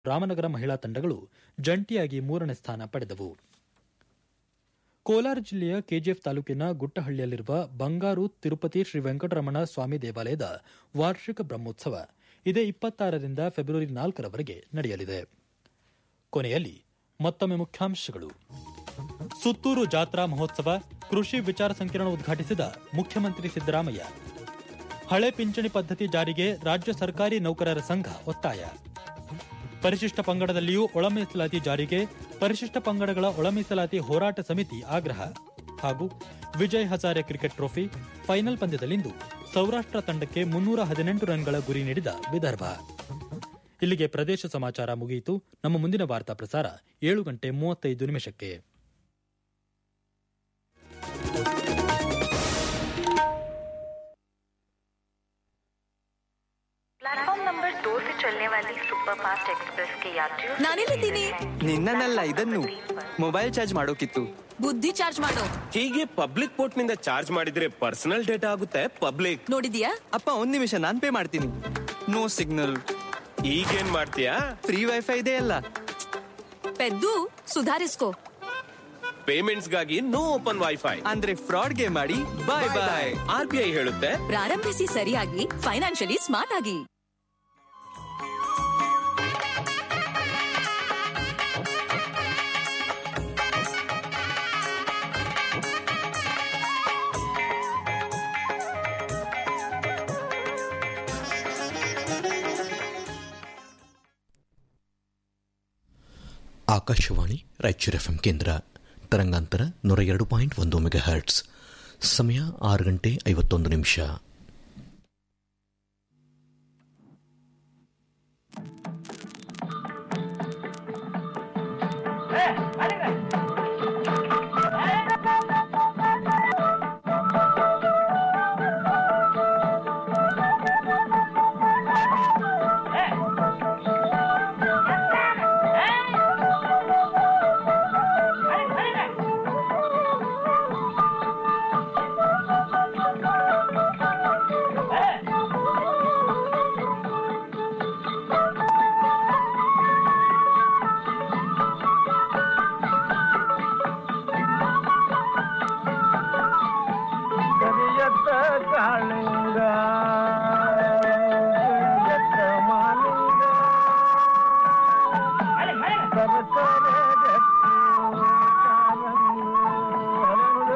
ರಾಮನಗರ ಮಹಿಳಾ ತಂಡಗಳು ಜಂಟಿಯಾಗಿ ಮೂರನೇ ಸ್ಥಾನ ಪಡೆದವು ಕೋಲಾರ ಜಿಲ್ಲೆಯ ಕೆಜಿಎಫ್ ತಾಲೂಕಿನ ಗುಟ್ಟಹಳ್ಳಿಯಲ್ಲಿರುವ ಬಂಗಾರು ತಿರುಪತಿ ಶ್ರೀ ವೆಂಕಟರಮಣ ಸ್ವಾಮಿ ದೇವಾಲಯದ ವಾರ್ಷಿಕ ಬ್ರಹ್ಮೋತ್ಸವ ಇದೇ ಇಪ್ಪತ್ತಾರರಿಂದ ಫೆಬ್ರವರಿ ನಾಲ್ಕರವರೆಗೆ ನಡೆಯಲಿದೆ ಕೊನೆಯಲ್ಲಿ ಮತ್ತೊಮ್ಮೆ ಮುಖ್ಯಾಂಶಗಳು ಸುತ್ತೂರು ಜಾತ್ರಾ ಮಹೋತ್ಸವ ಕೃಷಿ ವಿಚಾರ ಸಂಕಿರಣ ಉದ್ಘಾಟಿಸಿದ ಮುಖ್ಯಮಂತ್ರಿ ಸಿದ್ದರಾಮಯ್ಯ ಹಳೆ ಪಿಂಚಣಿ ಪದ್ಧತಿ ಜಾರಿಗೆ ರಾಜ್ಯ ಸರ್ಕಾರಿ ನೌಕರರ ಸಂಘ ಒತ್ತಾಯ ಪರಿಶಿಷ್ಟ ಪಂಗಡದಲ್ಲಿಯೂ ಒಳ ಮೀಸಲಾತಿ ಜಾರಿಗೆ ಪರಿಶಿಷ್ಟ ಪಂಗಡಗಳ ಒಳ ಮೀಸಲಾತಿ ಹೋರಾಟ ಸಮಿತಿ ಆಗ್ರಹ ಹಾಗೂ Vijay Hazare cricket trophy final ಪಂದ್ಯದಲ್ಲಿಂದು ಸೌರಾಷ್ಟ್ರ ತಂಡಕ್ಕೆ ಮುನ್ನೂರ ಹದಿನೆಂಟು ರನ್ಗಳ ಗುರಿ ನೀಡಿದ ವಿದರ್ಭ ಇಲ್ಲಿಗೆ ಪ್ರದೇಶ ಸಮಾಚಾರ ಮುಗಿಯಿತು ನಮ್ಮ ಮುಂದಿನ ವಾರ್ತಾ ಪ್ರಸಾರ ಏಳು ಗಂಟೆ ಮೂವತ್ತೈದು ನಿಮಿಷಕ್ಕೆ प्लेटफॉर्म नंबर दो से चलने वाली सुपरफास्ट एक्सप्रेस के यात्रियों से ನಾನಿಲ್ಲಿದ್ದೀನಿ ನಿನ್ನನ್ನಲ್ಲ ಇದನ್ನು ಮೊಬೈಲ್ ಚಾರ್ಜ್ ಮಾಡೋಕಿತ್ತು ಬುದ್ಧಿ ಚಾರ್ಜ್ ಮಾಡೋ ಹೀಗೆ ಪಬ್ಲಿಕ್ ಪೋರ್ಟ್ ನಿಂದ ಚಾರ್ಜ್ ಮಾಡಿದ್ರೆ ಪರ್ಸನಲ್ ಡೇಟಾ ಆಗುತ್ತೆ ಪಬ್ಲಿಕ್ ನೋಡಿದ್ಯಾ ಅಪ್ಪ ಒಂದ್ ನಿಮಿಷ ನಾನ್ ಪೇ ಮಾಡ್ತೀನಿ ನೋ ಸಿಗ್ನಲ್ ಈಗೇನ್ ಮಾಡ್ತೀಯಾ ಫ್ರೀ ವೈಫೈ ಇದೆ ಅಲ್ಲ ಪೆದ್ದು ಸುಧಾರಿಸ್ಕೋ ಪೇಮೆಂಟ್ಸ್ ಗಾಗಿ ನೋ ಓಪನ್ ವೈಫೈ ಅಂದ್ರೆ ಫ್ರಾಡ್ಗೆ ಮಾಡಿ bye bye R B I ಹೇಳುತ್ತೆ ಪ್ರಾರಂಭಿಸಿ ಸರಿಯಾಗಿ ಫೈನಾನ್ಷಿಯಲಿ ಸ್ಮಾರ್ಟ್ ಆಗಿ ಆಕಾಶವಾಣಿ ರಾಯಚೂರು ಎಫ್ಎಂ ಕೇಂದ್ರ ತರಂಗಾಂತರ ನೂರ ಎರಡು ಪಾಯಿಂಟ್ ಒಂದು ಮೆಗಾ ಹರ್ಟ್ಸ್ ಸಮಯ ಆರು ಗಂಟೆ ಐವತ್ತೊಂದು ನಿಮಿಷ ಕರಿಯತ್ತ ಕಾಳಿಂಗ ಕರಿಯತ್ತ ಮಾಲಿಂಗ ಸರಸರ ಗಟ್ಟಿ ಕಾಲಂಗಿ ಹರಳು.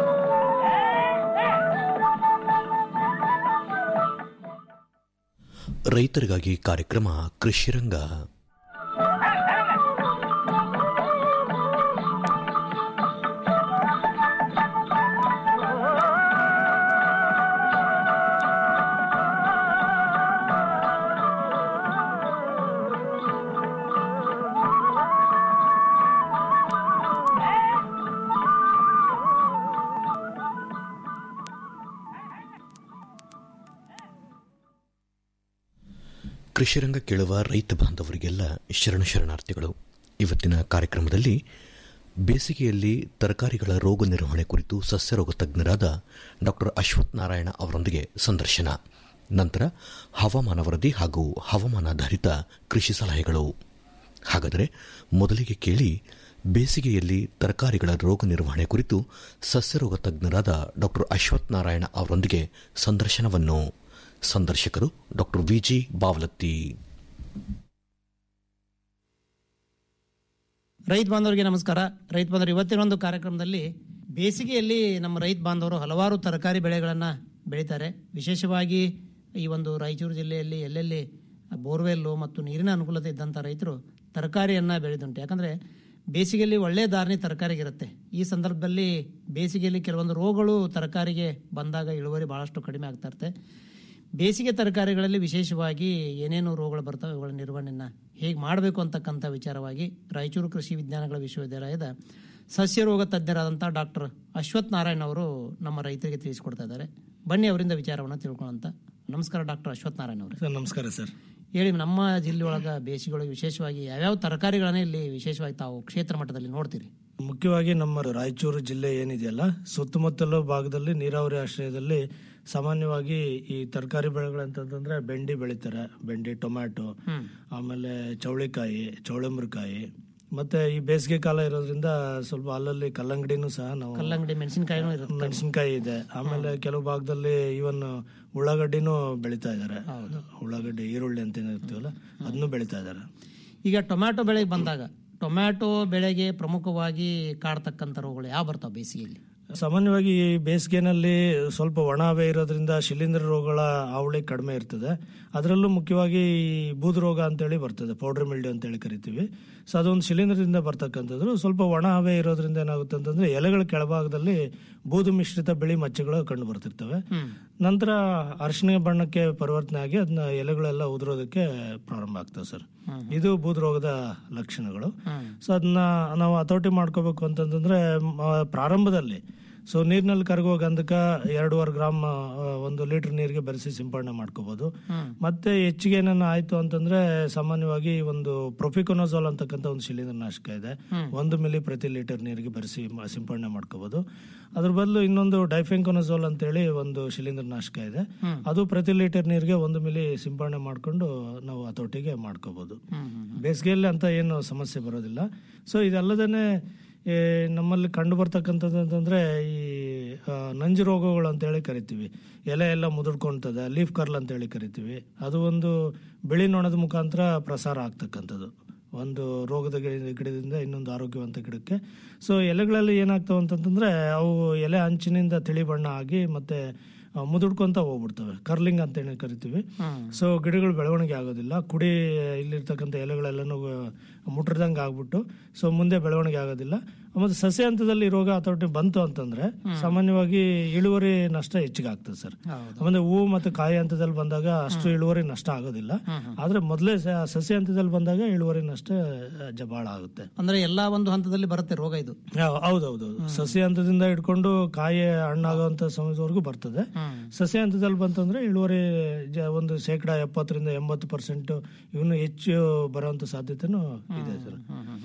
ರೈತರಿಗಾಗಿ ಕಾರ್ಯಕ್ರಮ ಕೃಷಿರಂಗ ಕೃಷಿರಂಗ ಕೇಳುವ ರೈತ ಬಾಂಧವರಿಗೆಲ್ಲ ಶರಣ ಶರಣಾರ್ಥಿಗಳು ಇವತ್ತಿನ ಕಾರ್ಯಕ್ರಮದಲ್ಲಿ ಬೇಸಿಗೆಯಲ್ಲಿ ತರಕಾರಿಗಳ ರೋಗ ನಿರ್ವಹಣೆ ಕುರಿತು ಸಸ್ಯರೋಗ ತಜ್ಞರಾದ ಡಾಕ್ಟರ್ ಅಶ್ವಥ್ ನಾರಾಯಣ ಅವರೊಂದಿಗೆ ಸಂದರ್ಶನ ನಂತರ ಹವಾಮಾನ ವರದಿ ಹಾಗೂ ಹವಾಮಾನಾಧಾರಿತ ಕೃಷಿ ಸಲಹೆಗಳು ಹಾಗಾದರೆ ಮೊದಲಿಗೆ ಕೇಳಿ ಬೇಸಿಗೆಯಲ್ಲಿ ತರಕಾರಿಗಳ ರೋಗ ನಿರ್ವಹಣೆ ಕುರಿತು ಸಸ್ಯರೋಗ ತಜ್ಞರಾದ ಡಾಕ್ಟರ್ ಅಶ್ವಥ್ ನಾರಾಯಣ ಅವರೊಂದಿಗೆ ಸಂದರ್ಶನವನ್ನು ಸಂದರ್ಶಕರು ಡಾಕ್ಟರ್ ವಿಜಿ ಬಾವಲತ್ತಿ ರೈತ ಬಾಂಧವರಿಗೆ ನಮಸ್ಕಾರ ರೈತ ಬಾಂಧವರು ಇವತ್ತಿನ ಒಂದು ಕಾರ್ಯಕ್ರಮದಲ್ಲಿ ಬೇಸಿಗೆಯಲ್ಲಿ ನಮ್ಮ ರೈತ ಬಾಂಧವರು ಹಲವಾರು ತರಕಾರಿ ಬೆಳೆಗಳನ್ನು ಬೆಳೀತಾರೆ ವಿಶೇಷವಾಗಿ ಈ ಒಂದು ರಾಯಚೂರು ಜಿಲ್ಲೆಯಲ್ಲಿ ಎಲ್ಲೆಲ್ಲಿ ಬೋರ್ವೆಲ್ಲು ಮತ್ತು ನೀರಿನ ಅನುಕೂಲತೆ ಇದ್ದಂಥ ರೈತರು ತರಕಾರಿಯನ್ನು ಬೆಳೆದುಂಟು ಯಾಕಂದರೆ ಬೇಸಿಗೆಯಲ್ಲಿ ಒಳ್ಳೆಯ ಧಾರಣೆ ತರಕಾರಿಗಿರುತ್ತೆ ಈ ಸಂದರ್ಭದಲ್ಲಿ ಬೇಸಿಗೆಯಲ್ಲಿ ಕೆಲವೊಂದು ರೋಗಗಳು ತರಕಾರಿಗೆ ಬಂದಾಗ ಇಳುವರಿ ಭಾಳಷ್ಟು ಕಡಿಮೆ ಆಗ್ತಾ ಇರುತ್ತೆ ಬೇಸಿಗೆ ತರಕಾರಿಗಳಲ್ಲಿ ವಿಶೇಷವಾಗಿ ಏನೇನು ರೋಗಗಳು ಬರ್ತವೆ ಅವುಗಳ ನಿರ್ವಹಣೆಯನ್ನು ಹೇಗೆ ಮಾಡಬೇಕು ಅಂತಕ್ಕಂಥ ವಿಚಾರವಾಗಿ ರಾಯಚೂರು ಕೃಷಿ ವಿಜ್ಞಾನಗಳ ವಿಶ್ವವಿದ್ಯಾಲಯದ ಸಸ್ಯರೋಗ ತಜ್ಞರಾದಂಥ ಡಾಕ್ಟರ್ ಅಶ್ವಥ್ ನಾರಾಯಣ್ ಅವರು ನಮ್ಮ ರೈತರಿಗೆ ತಿಳಿಸಿಕೊಡ್ತಾ ಇದ್ದಾರೆ ಬನ್ನಿ ಅವರಿಂದ ವಿಚಾರವನ್ನು ತಿಳ್ಕೊಳ್ಳೋಂತ ನಮಸ್ಕಾರ ಡಾಕ್ಟರ್ ಅಶ್ವಥ್ ನಾರಾಯಣ್ ಅವರು ಸರ್ ನಮಸ್ಕಾರ ಸರ್ ಹೇಳಿ ನಮ್ಮ ಜಿಲ್ಲೆಯೊಳಗೆ ಬೇಸಿಗೆಯೊಳಗೆ ವಿಶೇಷವಾಗಿ ಯಾವ್ಯಾವ ತರಕಾರಿಗಳನ್ನೇ ಇಲ್ಲಿ ವಿಶೇಷವಾಗಿ ತಾವು ಕ್ಷೇತ್ರ ಮಟ್ಟದಲ್ಲಿ ನೋಡ್ತೀರಿ ಮುಖ್ಯವಾಗಿ ನಮ್ಮ ರಾಯಚೂರು ಜಿಲ್ಲೆ ಏನಿದೆಯಲ್ಲ ಸುತ್ತಮುತ್ತಲ ಭಾಗದಲ್ಲಿ ನೀರಾವರಿ ಆಶ್ರಯದಲ್ಲಿ ಸಾಮಾನ್ಯವಾಗಿ ಈ ತರಕಾರಿ ಬೆಳೆಗಳಂತಂದ್ರೆ ಬೆಂಡಿ ಬೆಳಿತಾರೆ ಬೆಂಡಿ ಟೊಮ್ಯಾಟೊ ಆಮೇಲೆ ಚೌಳಿಕಾಯಿ ಚೌಳಂಬ್ರಕಾಯಿ ಮತ್ತೆ ಈ ಬೇಸಿಗೆ ಕಾಲ ಇರೋದ್ರಿಂದ ಸ್ವಲ್ಪ ಅಲ್ಲಲ್ಲಿ ಕಲ್ಲಂಗಡಿನೂ ಸಹ ನಾವು ಕಲ್ಲಂಗಡಿ ಮೆಣಸಿನಕಾಯಿನೂ ಇರುತ್ತೆ ಮೆಣಸಿನಕಾಯಿ ಇದೆ ಆಮೇಲೆ ಕೆಲವು ಭಾಗದಲ್ಲಿ ಇವನ್ ಉಳ್ಳಾಗಡ್ಡಿನೂ ಬೆಳಿತಾ ಇದ್ದಾರೆ ಉಳ್ಳಾಗಡ್ಡಿ ಈರುಳ್ಳಿ ಅಂತ ಏನ್ ಇರ್ತೀವಲ್ಲ ಅದನ್ನು ಬೆಳಿತಾ ಇದ್ದಾರೆ ಈಗ ಟೊಮ್ಯಾಟೊ ಬೆಳೆಗೆ ಬಂದಾಗ ಟೊಮ್ಯಾಟೊ ಬೆಳೆಗೆ ಪ್ರಮುಖವಾಗಿ ಕಾಡ್ತಕ್ಕಂಥ ರೋಗಗಳು ಯಾವ ಬರ್ತಾವೆ ಬೇಸಿಗೆಯಲ್ಲಿ ಸಾಮಾನ್ಯವಾಗಿ ಈ ಬೇಸಿಗೆನಲ್ಲಿ ಸ್ವಲ್ಪ ಒಣ ಹವೆ ಇರೋದ್ರಿಂದ ಶಿಲೀಂಧ್ರ ರೋಗಗಳ ಹಾವಳಿ ಕಡಿಮೆ ಇರ್ತದೆ ಅದರಲ್ಲೂ ಮುಖ್ಯವಾಗಿ ಈ ಬೂದು ರೋಗ ಅಂತೇಳಿ ಬರ್ತದೆ ಪೌಡರ್ ಮಿಲ್ಡ್ಯೂ ಅಂತೇಳಿ ಕರಿತೀವಿ ಸೊ ಅದೊಂದು ಶಿಲೀಂಧ್ರದಿಂದ ಬರ್ತಕ್ಕಂಥದ್ದು ಸ್ವಲ್ಪ ಒಣ ಹವೆ ಇರೋದ್ರಿಂದ ಏನಾಗುತ್ತೆ ಅಂತಂದ್ರೆ ಎಲೆಗಳ ಕೆಳಭಾಗದಲ್ಲಿ ಬೂದು ಮಿಶ್ರಿತ ಬಿಳಿ ಮಚ್ಚೆಗಳು ಕಂಡು ಬರ್ತಿರ್ತವೆ ನಂತರ ಅರಿಶಿನ ಬಣ್ಣಕ್ಕೆ ಪರಿವರ್ತನೆ ಆಗಿ ಅದನ್ನ ಎಲೆಗಳೆಲ್ಲ ಉದುರೋದಕ್ಕೆ ಪ್ರಾರಂಭ ಆಗ್ತದೆ ಸರ್ ಇದು ಬೂದು ರೋಗದ ಲಕ್ಷಣಗಳು ಸೊ ಅದನ್ನ ನಾವು ಹತೋಟಿ ಮಾಡ್ಕೋಬೇಕು ಅಂತಂದ್ರೆ ಮ- ಪ್ರಾರಂಭದಲ್ಲಿ ಸೊ ನೀರಿನಲ್ಲಿ ಕರಗುವ ಗಂಧಕ ಎರಡೂವರೆ ಗ್ರಾಮ್ ಆ, ಒಂದು ಲೀಟರ್ ನೀರಿಗೆ ಬೆರೆಸಿ ಸಿಂಪಡಣೆ ಮಾಡ್ಕೋಬಹುದು ಮತ್ತೆ ಹೆಚ್ಚಿಗೆ ಏನನ್ನ ಆಯ್ತು ಅಂತಂದ್ರೆ ಸಾಮಾನ್ಯವಾಗಿ ಒಂದು ಪ್ರೊಫಿಕೊನೋಜೋಲ್ ಅಂತಕ್ಕಂಥ ಒಂದು ಶಿಲೀಂಧ್ರ ನಾಶಕ ಇದೆ ಒಂದು ಮಿಲಿ ಪ್ರತಿ ಲೀಟರ್ ನೀರಿಗೆ ಬೆರೆಸಿ ಮ- ಸಿಂಪಡಣೆ ಮಾಡ್ಕೋಬಹುದು ಅದ್ರ ಬದಲು ಇನ್ನೊಂದು ಡೈಫೆಂಕೊನೋಜೋಲ್ ಅಂತೇಳಿ ಒಂದು ಶಿಲೀಂಧ್ರ ನಾಶಕ ಇದೆ ಅದು ಪ್ರತಿ ಲೀಟರ್ ನೀರಿಗೆ ಒಂದು ಮಿಲಿ ಸಿಂಪಡಣೆ ಮಾಡ್ಕೊಂಡು ನಾವು ಹತೋಟಿಗೆ ಮಾಡ್ಕೋಬಹುದು ಬೇಸಿಗೆಯಲ್ಲಿ ಅಂತ ಏನು ಸಮಸ್ಯೆ ಬರೋದಿಲ್ಲ ಸೊ ಇದಲ್ಲದೇ ಈ ನಮ್ಮಲ್ಲಿ ಕಂಡು ಬರ್ತಕ್ಕಂಥದ್ದು ಅಂತಂದ್ರೆ ಈ ಆ, ನಂಜು ರೋಗಗಳು ಅಂತೇಳಿ ಕರಿತೀವಿ ಎಲೆ ಎಲ್ಲ ಮುದುಡ್ಕೊಳ್ತದೆ ಲೀಫ್ ಕರ್ಲ್ ಅಂತೇಳಿ ಕರಿತೀವಿ ಅದು ಒಂದು ಬಿಳಿ ನೊಣದ ಮುಖಾಂತರ ಪ್ರಸಾರ ಆಗ್ತಕ್ಕಂಥದ್ದು ಒಂದು ರೋಗದ ಗಿಡ ಗಿಡದಿಂದ ಇನ್ನೊಂದು ಆರೋಗ್ಯವಂತ ಗಿಡಕ್ಕೆ ಸೊ ಎಲೆಗಳಲ್ಲಿ ಏನಾಗ್ತಾವ ಅಂತಂದ್ರೆ ಅವು ಎಲೆ ಅಂಚಿನಿಂದ ತಿಳಿ ಬಣ್ಣ ಆಗಿ ಮತ್ತೆ ಆ, ಮುದುಡ್ಕೊಂತ ಹೋಗ್ಬಿಡ್ತವೆ ಕರ್ಲಿಂಗ್ ಅಂತ ಹೇಳಿ ಕರಿತೀವಿ ಸೊ ಗಿಡಗಳು ಬೆಳವಣಿಗೆ ಆಗೋದಿಲ್ಲ ಕುಡಿ ಇಲ್ಲಿರ್ತಕ್ಕಂಥ ಎಲೆಗಳೆಲ್ಲನೂ ಮುಟ್ರದಂಗೆ ಆಗ್ಬಿಟ್ಟು ಸೊ ಮುಂದೆ ಬೆಳವಣಿಗೆ ಆಗೋದಿಲ್ಲ ಮತ್ತೆ ಸಸ್ಯ ಹಂತದಲ್ಲಿ ಈ ರೋಗ ಹತೋಟಿ ಬಂತು ಅಂತಂದ್ರೆ ಸಾಮಾನ್ಯವಾಗಿ ಇಳುವರಿ ನಷ್ಟ ಹೆಚ್ಚಿಗೆ ಆಗ್ತದೆ ಸರ್ ಆಮೇಲೆ ಹೂವು ಮತ್ತು ಕಾಯಿ ಹಂತದಲ್ಲಿ ಬಂದಾಗ ಅಷ್ಟು ಇಳುವರಿ ನಷ್ಟ ಆಗೋದಿಲ್ಲ ಆದ್ರೆ ಮೊದಲೇ ಸಸ್ಯ ಹಂತದಲ್ಲಿ ಬಂದಾಗ ಇಳುವರಿ ನಷ್ಟ ಜ- ಬಹಳ ಆಗುತ್ತೆ ಅಂದ್ರೆ ಎಲ್ಲಾ ಒಂದು ಹಂತದಲ್ಲಿ ಬರುತ್ತೆ ರೋಗ ಇದು ಹೌ- ಹೌದೌದು ಸಸ್ಯ ಹಂತದಿಂದ ಹಿಡ್ಕೊಂಡು ಕಾಯಿ ಹಣ್ಣಾಗುವಂತ ಸಮಯದವರೆಗೂ ಬರ್ತದೆ ಸಸ್ಯ ಹಂತದಲ್ಲಿ ಬಂತಂದ್ರೆ ಇಳುವರಿ ಜ- ಒಂದು ಶೇಕಡ ಎಪ್ಪತ್ತರಿಂದ ಎಂಬತ್ತು ಪರ್ಸೆಂಟ್ ಇವನು ಹೆಚ್ಚು ಬರುವಂತ ಸಾಧ್ಯತೆನೂ ಇದೆ ಸರ್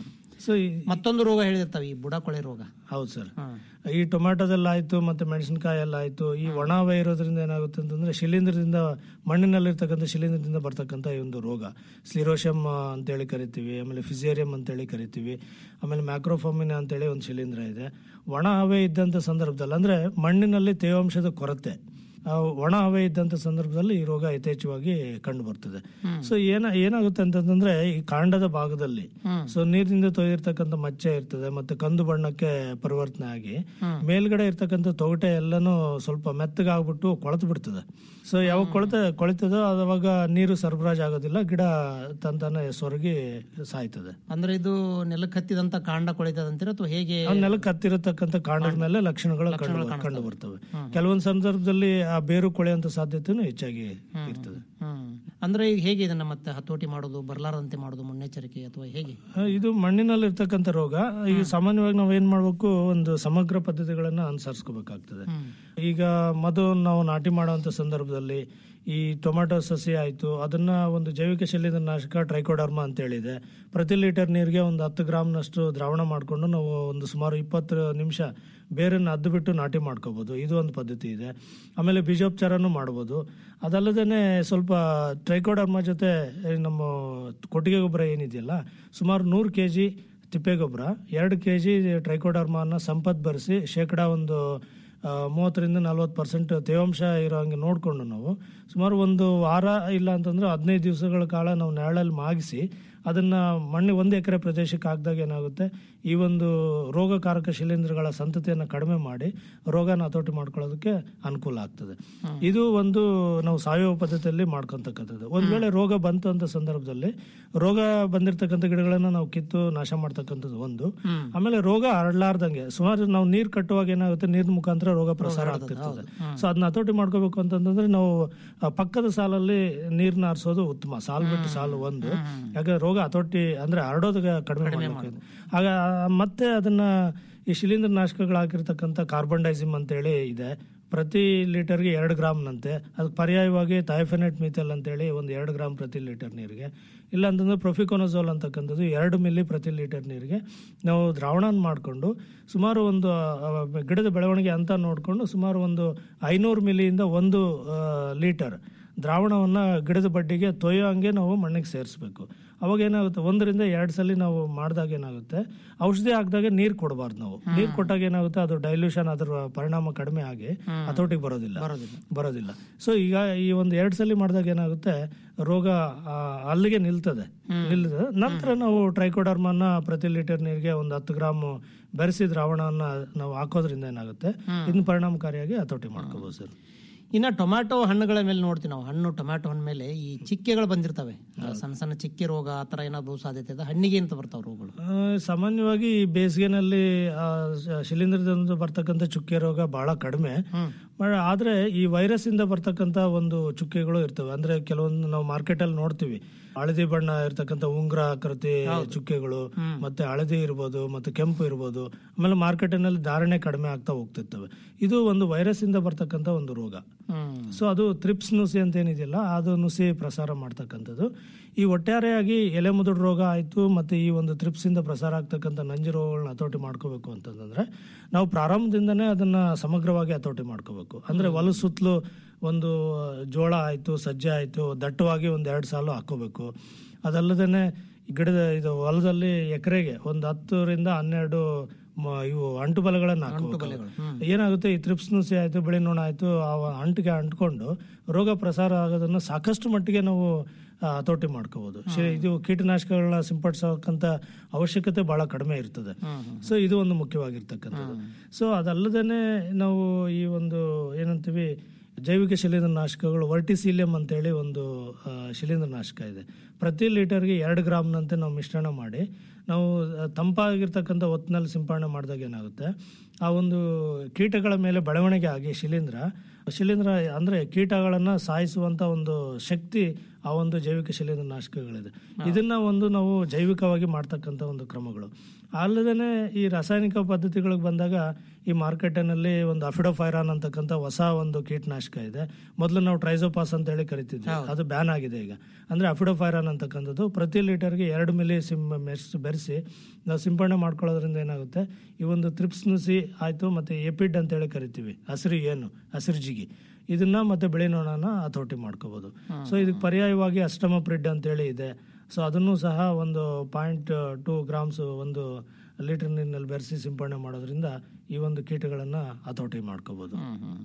ಸೊ ಮತ್ತೊಂದು ರೋಗ ಹೇಳಿರ್ತಾವೆ ಈ ಬುಡಕೊಳೆ ರೋಗ ಹೌದು ಸರ್ ಈ ಟೊಮ್ಯಾಟೋದಲ್ಲಿ ಆಯ್ತು ಮತ್ತೆ ಮೆಣಸಿನಕಾಯಿ ಎಲ್ಲ ಆಯ್ತು ಈ ಒಣ ಹವೆ ಇರೋದ್ರಿಂದ ಏನಾಗುತ್ತೆ ಅಂತಂದ್ರೆ ಶಿಲೀಂಧ್ರದಿಂದ ಮಣ್ಣಿನಲ್ಲಿರ್ತಕ್ಕಂಥ ಶಿಲೀಂಧ್ರದಿಂದ ಬರ್ತಕ್ಕಂಥ ಈ ಒಂದು ರೋಗ ಸ್ಲಿರೋಶಮ್ ಅಂತೇಳಿ ಕರಿತೀವಿ ಆಮೇಲೆ ಫಿಸೇರಿಯಂ ಅಂತೇಳಿ ಕರಿತೀವಿ ಆಮೇಲೆ ಮ್ಯಾಕ್ರೋಫಾಮಿನ ಅಂತೇಳಿ ಒಂದು ಶಿಲೀಂಧ್ರ ಇದೆ ಒಣ ಹವೆ ಇದ್ದಂಥ ಸಂದರ್ಭದಲ್ಲಿ ಅಂದ್ರೆ ಮಣ್ಣಿನಲ್ಲಿ ತೇವಾಂಶದ ಕೊರತೆ ಆ ಒಣ ಹವೆ ಇದ್ದಂಥ ಸಂದರ್ಭದಲ್ಲಿ ಈ ರೋಗ ಯಥೇಚ್ಛವಾಗಿ ಕಂಡು ಬರ್ತದೆ ಸೊ ಏನ ಏನಾಗುತ್ತೆ ಅಂತಂದ್ರೆ ಈ ಕಾಂಡದ ಭಾಗದಲ್ಲಿ ಸೊ ನೀರಿನಿಂದ ತೊಯ್ದಿರ್ತಕ್ಕಂಥ ಮಚ್ಚೆ ಇರ್ತದೆ ಮತ್ತೆ ಕಂದು ಬಣ್ಣಕ್ಕೆ ಪರಿವರ್ತನೆ ಆಗಿ ಮೇಲ್ಗಡೆ ಇರ್ತಕ್ಕಂಥ ತೊಗಟೆ ಎಲ್ಲಾನು ಸ್ವಲ್ಪ ಮೆತ್ತಗಾಗ್ಬಿಟ್ಟು ಕೊಳೆತು ಬಿಡ್ತದೆ ಸೊ ಯಾವಾಗ ಕೊಳೆತ ಕೊಳಿತದೋ ಅವಾಗ ನೀರು ಸರಬರಾಜು ಆಗೋದಿಲ್ಲ ಗಿಡ ತಂತಾನೆ ಸೊರಗಿ ಸಾಯ್ತದೆ ಅಂದ್ರೆ ಇದು ನೆಲಕ್ಕೆ ಹತ್ತಿದಂತ ಕಾಂಡ ಕೊಳಿತದಂತೀರ ಅಥವಾ ಹೇಗೆ ಆ ನೆಲಕ್ಕೆ ಹತ್ತಿರತಕ್ಕಂಥ ಕಾಂಡದ ಮೇಲೆ ಲಕ್ಷಣಗಳು ಕಂಡು ಕಂಡು ಬರ್ತವೆ ಕೆಲವೊಂದು ಸಂದರ್ಭದಲ್ಲಿ ಆ ಬೇರು ಕೊಳೆಯುವಂತ ಸಾಧ್ಯತೆನೂ ಹೆಚ್ಚಾಗಿ ಇರ್ತದೆ ಹ್ಮ್ ಅಂದ್ರೆ ಈಗ ಹೇಗೆ ಇದನ್ನ ಮತ್ತೆ ಹತೋಟಿ ಮಾಡೋದು ಬರ್ಲಾರದಂತೆ ಮಾಡೋದು ಮುನ್ನೆಚ್ಚರಿಕೆ ಅಥವಾ ಹೇಗೆ ಆ, ಇದು ಮಣ್ಣಿನಲ್ಲಿ ಇರ್ತಕ್ಕಂಥ ರೋಗ ಈಗ ಸಾಮಾನ್ಯವಾಗಿ ನಾವು ಏನ್ ಮಾಡ್ಬೇಕು ಒಂದು ಸಮಗ್ರ ಪದ್ಧತಿಗಳನ್ನ ಅನುಸರಿಸ್ಕೋಬೇಕಾಗ್ತದೆ ಈಗ ಮಧು ನಾವು ನಾಟಿ ಮಾಡುವಂತ ಸಂದರ್ಭದಲ್ಲಿ ಈ ಟೊಮ್ಯಾಟೊ ಸಸಿ ಆಯ್ತು ಅದನ್ನ ಒಂದು ಜೈವಿಕ ಶಿಲೀಂಧ್ರ ನಾಶಕ ಟ್ರೈಕೋಡರ್ಮಾ ಅಂತ ಹೇಳಿದೆ ಪ್ರತಿ ಲೀಟರ್ ನೀರಿಗೆ ಒಂದು ಹತ್ತು ಗ್ರಾಮ್ನಷ್ಟು ದ್ರಾವಣ ಮಾಡಿಕೊಂಡು ನಾವು ಒಂದು ಸುಮಾರು ಇಪ್ಪತ್ತು ನಿಮಿಷ ಬೇರನ್ನು ಅದ್ದು ಬಿಟ್ಟು ನಾಟಿ ಮಾಡ್ಕೋಬಹುದು ಇದು ಒಂದು ಪದ್ಧತಿ ಇದೆ ಆಮೇಲೆ ಬೀಜೋಪಚಾರನೂ ಮಾಡ್ಬೋದು ಅದಲ್ಲದೆ ಸ್ವಲ್ಪ ಟ್ರೈಕೋಡರ್ಮಾ ಜೊತೆ ಈ ನಮ್ಮ ಕೊಟ್ಟಿಗೆ ಗೊಬ್ಬರ ಏನಿದೆಯಲ್ಲ ಸುಮಾರು ನೂರು ಕೆ ಜಿ ತಿಪ್ಪೆ ಗೊಬ್ಬರ ಎರಡು ಕೆ ಜಿ ಟ್ರೈಕೋಡರ್ಮಾನ ಸಂಪತ್ ಬರೆಸಿ ಶೇಕಡ ಒಂದು ಆ, ಮೂವತ್ತರಿಂದ ನಲ್ವತ್ತು ಪರ್ಸೆಂಟ್ ತೇವಾಂಶ ಇರೋ ಹಂಗೆ ನೋಡಿಕೊಂಡು ನಾವು ಸುಮಾರು ಒಂದು ವಾರ ಇಲ್ಲ ಅಂತಂದ್ರೆ ಹದಿನೈದು ದಿವಸಗಳ ಕಾಲ ನಾವು ನೆರಳಲ್ಲಿ ಮಾಗಿಸಿ ಅದನ್ನ ಮಣ್ಣು ಒಂದು ಎಕರೆ ಪ್ರದೇಶಕ್ಕೆ ಹಾಕಿದಾಗ ಏನಾಗುತ್ತೆ ಈ ಒಂದು ರೋಗಕಾರಕ ಶಿಲೀಂಧ್ರಗಳ ಸಂತತಿಯನ್ನು ಕಡಿಮೆ ಮಾಡಿ ರೋಗನ ಹತೋಟಿ ಮಾಡ್ಕೊಳ್ಳೋದಕ್ಕೆ ಅನುಕೂಲ ಆಗ್ತದೆ ಇದು ಒಂದು ನಾವು ಸಾವಯವ ಪದ್ಧತಿಯಲ್ಲಿ ಮಾಡ್ಕೊತಕ್ಕಂಥದ್ದು ಒಂದ್ ವೇಳೆ ರೋಗ ಬಂತು ಅಂತ ಸಂದರ್ಭದಲ್ಲಿ ರೋಗ ಬಂದಿರತಕ್ಕಂಥ ಗಿಡಗಳನ್ನ ನಾವು ಕಿತ್ತು ನಾಶ ಮಾಡ್ತಕ್ಕಂಥದ್ದು ಒಂದು ಆಮೇಲೆ ರೋಗ ಹರಡ್ಲಾರ್ದಂಗೆ ಸುಮಾರು ನಾವು ನೀರ್ ಕಟ್ಟುವಾಗ ಏನಾಗುತ್ತೆ ನೀರಿನ ಮುಖಾಂತರ ರೋಗ ಪ್ರಸಾರ ಆಗ್ತಿರ್ತದೆ ಸೊ ಅದನ್ನ ಹತೋಟಿ ಮಾಡ್ಕೋಬೇಕು ಅಂತಂದ್ರೆ ನಾವು ಆ, ಪಕ್ಕದ ಸಾಲಲ್ಲಿ ನೀರ್ನ ಹರಿಸೋದು ಉತ್ತಮ ಸಾಲು ಬಿಟ್ಟು ಸಾಲು ಒಂದು ಯಾಕಂದ್ರೆ ರೋಗ ಹತೋಟಿ ಅಂದ್ರೆ ಹರಡೋದು ಕಡಿಮೆ ಮಾಡ್ಬೇಕು ಆಗ ಆ, ಮತ್ತೆ ಅದನ್ನ ಈ ಶಿಲೀಂಧ್ರ ನಾಶಕಗಳು ಹಾಕಿರ್ತಕ್ಕಂಥ ಕಾರ್ಬನ್ ಡೈಸಿಮ್ ಅಂತೇಳಿ ಇದೆ ಪ್ರತಿ ಲೀಟರ್ಗೆ ಎರಡು ಗ್ರಾಮ್ನಂತೆ ಅದಕ್ಕೆ ಪರ್ಯಾಯವಾಗಿ ಥೈಫೆನೆಟ್ ಮಿಥೆಲ್ ಅಂತೇಳಿ ಒಂದು ಎರಡು ಗ್ರಾಮ್ ಪ್ರತಿ ಲೀಟರ್ ನೀರಿಗೆ ಇಲ್ಲ ಅಂತಂದ್ರೆ ಪ್ರೊಫಿಕೋನಜೋಲ್ ಅಂತಕ್ಕಂಥದ್ದು ಎರಡು ಮಿಲಿ ಪ್ರತಿ ಲೀಟರ್ ನೀರಿಗೆ ನಾವು ದ್ರಾವಣ ಮಾಡಿಕೊಂಡು ಸುಮಾರು ಒಂದು ಆ, ಗಿಡದ ಬೆಳವಣಿಗೆ ಅಂತ ನೋಡಿಕೊಂಡು ಸುಮಾರು ಒಂದು ಐನೂರು ಮಿಲಿಯಿಂದ ಒಂದು ಆ, ಲೀಟರ್ ದ್ರಾವಣವನ್ನು ಗಿಡದ ಬಡ್ಡಿಗೆ ತೊಯ್ಯೋ ಹಂಗೆ ನಾವು ಮಣ್ಣಿಗೆ ಸೇರಿಸ್ಬೇಕು ಅವಾಗ ಏನಾಗುತ್ತೆ ಒಂದರಿಂದ ಎರಡು ಸಲ ನಾವು ಮಾಡಿದಾಗ ಏನಾಗುತ್ತೆ ಔಷಧಿ ಹಾಕಿದಾಗ ನೀರು ಕೊಡಬಾರ್ದು ನಾವು ನೀರು ಕೊಟ್ಟಾಗ ಏನಾಗುತ್ತೆ ಅದು ಡೈಲ್ಯೂಷನ್ ಅದರ ಪರಿಣಾಮ ಕಡಿಮೆ ಆಗಿ ಹತೋಟಿಗೆ ಬರೋದಿಲ್ಲ ಬರೋದಿಲ್ಲ ಸೊ ಈಗ ಈ ಒಂದು ಎರಡು ಸಲ ಮಾಡಿದಾಗ ಏನಾಗುತ್ತೆ ರೋಗ ಆ, ಅಲ್ಲಿಗೆ ನಿಲ್ತದೆ ನಿಲ್ತದೆ ನಂತರ ನಾವು ಟ್ರೈಕೋಡರ್ಮನ್ನ ಪ್ರತಿ ಲೀಟರ್ ನೀರಿಗೆ ಒಂದು ಹತ್ತು ಗ್ರಾಮ್ ಬೆರೆಸಿ ದ್ರಾವಣವನ್ನ ನಾವು ಹಾಕೋದ್ರಿಂದ ಏನಾಗುತ್ತೆ ಇದನ್ನ ಪರಿಣಾಮಕಾರಿಯಾಗಿ ಹತೋಟಿ ಮಾಡ್ಕೋಬಹುದು ಸರ್ ಇನ್ನು ಟೊಮ್ಯಾಟೊ ಹಣ್ಣುಗಳ ಮೇಲೆ ನೋಡ್ತೀವಿ ನಾವು ಹಣ್ಣು ಟೊಮ್ಯಾಟೊ ಹಣ್ಣು ಮೇಲೆ ಈ ಚಿಕ್ಕೆಗಳು ಬಂದಿರ್ತವೆ ಸಣ್ಣ ಸಣ್ಣ ಚಿಕ್ಕೆ ರೋಗ ಆ ಥರ ಏನಾದ್ರು ಸಾಧ್ಯತೆ ಇದೆ ಹಣ್ಣಿಗೆ ಅಂತ ಬರ್ತಾವೆ ರೋಗಗಳು ಆ, ಸಾಮಾನ್ಯವಾಗಿ ಈ ಬೇಸಿಗೆನಲ್ಲಿ ಆ, ಶ- ಶಿಲೀಂಧ್ರದಿಂದ ಬರ್ತಕ್ಕಂಥ ಚುಕ್ಕೆ ರೋಗ ಬಹಳ ಕಡಿಮೆ ಮ- ಆದ್ರೆ ಈ ವೈರಸ್ ಇಂದ ಬರ್ತಕ್ಕಂಥ ಒಂದು ಚುಕ್ಕೆಗಳು ಇರ್ತವೆ ಅಂದ್ರೆ ಕೆಲವೊಂದು ನಾವು ಮಾರ್ಕೆಟ್ ಅಲ್ಲಿ ನೋಡ್ತೀವಿ ಹಳದಿ ಬಣ್ಣ ಇರ್ತಕ್ಕಂಥ ಉಂಗುರ ಆಕೃತಿ ಚುಕ್ಕೆಗಳು ಮತ್ತೆ ಹಳದಿ ಇರ್ಬೋದು ಮತ್ತೆ ಕೆಂಪು ಇರ್ಬೋದು ಆಮೇಲೆ ಮಾರ್ಕೆಟಿನಲ್ಲಿ ಧಾರಣೆ ಕಡಿಮೆ ಆಗ್ತಾ ಹೋಗ್ತಿರ್ತವೆ ಇದು ಒಂದು ವೈರಸ್ ಇಂದ ಬರ್ತಕ್ಕಂಥ ಒಂದು ರೋಗ ಸೊ ಅದು ತ್ರಿಪ್ಸ್ ನುಸಿ ಅಂತ ಏನಿದೆಯಲ್ಲ ಅದು ನುಸಿ ಪ್ರಸಾರ ಮಾಡ್ತಕ್ಕಂಥದ್ದು ಈ ಒಟ್ಟಾರೆಯಾಗಿ ಎಲೆ ಮುದುಡು ರೋಗ ಆಯಿತು ಮತ್ತು ಈ ಒಂದು ತ್ರಿಪ್ಸಿಂದ ಪ್ರಸಾರ ಆಗ್ತಕ್ಕಂಥ ನಂಜು ರೋಗಗಳನ್ನ ಹತೋಟಿ ಮಾಡ್ಕೋಬೇಕು ಅಂತಂದ್ರೆ ನಾವು ಪ್ರಾರಂಭದಿಂದನೇ ಅದನ್ನ ಸಮಗ್ರವಾಗಿ ಹತೋಟಿ ಮಾಡ್ಕೋಬೇಕು ಅಂದ್ರೆ ಹೊಲ ಸುತ್ತಲೂ ಒಂದು ಜೋಳ ಆಯಿತು ಸಜ್ಜೆ ಆಯಿತು ದಟ್ಟವಾಗಿ ಒಂದು ಎರಡು ಸಾಲು ಹಾಕೋಬೇಕು ಅದಲ್ಲದೇ ಗಿಡದ ಇದು ಹೊಲದಲ್ಲಿ ಎಕರೆಗೆ ಒಂದು ಹತ್ತರಿಂದ ಹನ್ನೆರಡು ಮ- ಇವು ಅಂಟು ಬಲಗಳನ್ನು ಹಾಕಬೇಕು ಏನಾಗುತ್ತೆ ಈ ತ್ರಿಪ್ಸ್ ನುಸಿ ಆಯ್ತು ಬಿಳಿ ನೊಣ ಆಯ್ತು ಆ ಅಂಟಿಗೆ ಅಂಟ್ಕೊಂಡು ರೋಗ ಪ್ರಸಾರ ಆಗೋದನ್ನ ಸಾಕಷ್ಟು ಮಟ್ಟಿಗೆ ನಾವು ಆ, ಹತೋಟಿ ಮಾಡ್ಕೋಬಹುದು ಇದು ಕೀಟನಾಶಕಗಳನ್ನ ಸಿಂಪಡಿಸೋಕ್ಕಂತ ಅವಶ್ಯಕತೆ ಬಹಳ ಕಡಿಮೆ ಇರ್ತದೆ ಸೊ ಇದು ಒಂದು ಮುಖ್ಯವಾಗಿರ್ತಕ್ಕಂಥದ್ದು ಸೊ ಅದಲ್ಲದೇನೆ ನಾವು ಈ ಒಂದು ಏನಂತೀವಿ ಜೈವಿಕ ಶಿಲೀಂಧ್ರನಾಶಕಗಳು ವರ್ಟಿಸೀಲಿಯಂ ಅಂತೇಳಿ ಒಂದು ಆ, ಶಿಲೀಂಧ್ರನಾಶಕ ಇದೆ ಪ್ರತಿ ಲೀಟರ್ಗೆ ಎರಡು ಗ್ರಾಮ್ನಂತೆ ನಾವು ಮಿಶ್ರಣ ಮಾಡಿ ನಾವು ಆ, ತಂಪಾಗಿರ್ತಕ್ಕಂಥ ಹೊತ್ತಿನಲ್ಲಿ ಸಿಂಪಡಣೆ ಮಾಡಿದಾಗ ಏನಾಗುತ್ತೆ ಆ ಒಂದು ಕೀಟಗಳ ಮೇಲೆ ಬೆಳವಣಿಗೆ ಆಗಿ ಶಿಲೀಂಧ್ರ ಶಿಲೀಂಧ್ರ ಅಂದ್ರೆ ಕೀಟಗಳನ್ನ ಸಾಯಿಸುವಂತ ಒಂದು ಶಕ್ತಿ ಆ ಒಂದು ಜೈವಿಕ ಶಿಲೀಂಧ್ರ ನಾಶಕಗಳಿದೆ ಇದನ್ನ ಒಂದು ನಾವು ಜೈವಿಕವಾಗಿ ಮಾಡ್ತಕ್ಕಂಥ ಒಂದು ಕ್ರಮಗಳು ಅಲ್ಲದೇ ಈ ರಾಸಾಯನಿಕ ಪದ್ಧತಿಗಳಿಗೆ ಬಂದಾಗ ಈ ಮಾರ್ಕೆಟಿನಲ್ಲಿ ಒಂದು ಅಫಿಡೋಫೈರಾನ್ ಅಂತಕ್ಕಂಥ ಹೊಸ ಒಂದು ಕೀಟನಾಶಕ ಇದೆ ಮೊದಲು ನಾವು ಟ್ರೈಸೋಪಾಸ್ ಅಂತ ಹೇಳಿ ಕರಿತಿದ್ವಿ ಅದು ಬ್ಯಾನ್ ಆಗಿದೆ ಈಗ ಅಂದ್ರೆ ಅಫಿಡೋಫೈರಾನ್ ಅಂತಕ್ಕಂಥದ್ದು ಪ್ರತಿ ಲೀಟರ್ಗೆ ಎರಡು ಮಿಲಿ ಸಿಮ್ ಮೆಸ್ ಬೆರೆಸಿ ನಾವು ಸಿಂಪಡಣೆ ಮಾಡ್ಕೊಳ್ಳೋದ್ರಿಂದ ಏನಾಗುತ್ತೆ ಈ ಒಂದು ತ್ರಿಪ್ಸ್ ನುಸಿ ಆಯ್ತು ಮತ್ತೆ ಎಪಿಡ್ ಅಂತ ಹೇಳಿ ಕರಿತೀವಿ ಹಸಿರು ಏನು ಹಸಿರು ಜಿಗಿ ಇದನ್ನ ಮತ್ತೆ ಬಿಳಿ ನೊಣನ ಹತೋಟಿ ಮಾಡ್ಕೋಬಹುದು ಸೊ ಇದಕ್ಕೆ ಪರ್ಯಾಯವಾಗಿ ಅಷ್ಟಮಪ್ರಿಡ್ ಅಂತೇಳಿ ಇದೆ ಸೊ ಅದನ್ನು ಸಹ ಒಂದು ಪಾಯಿಂಟ್ ಟೂ ಗ್ರಾಮ್ಸ್ ಒಂದು ಲೀಟರ್ ನೀರಿನಲ್ಲಿ ಬೆರೆಸಿ ಸಿಂಪಡಣೆ ಮಾಡೋದ್ರಿಂದ ಈ ಒಂದು ಕೀಟಗಳನ್ನ ಹತೋಟಿ ಮಾಡ್ಕೋಬಹುದು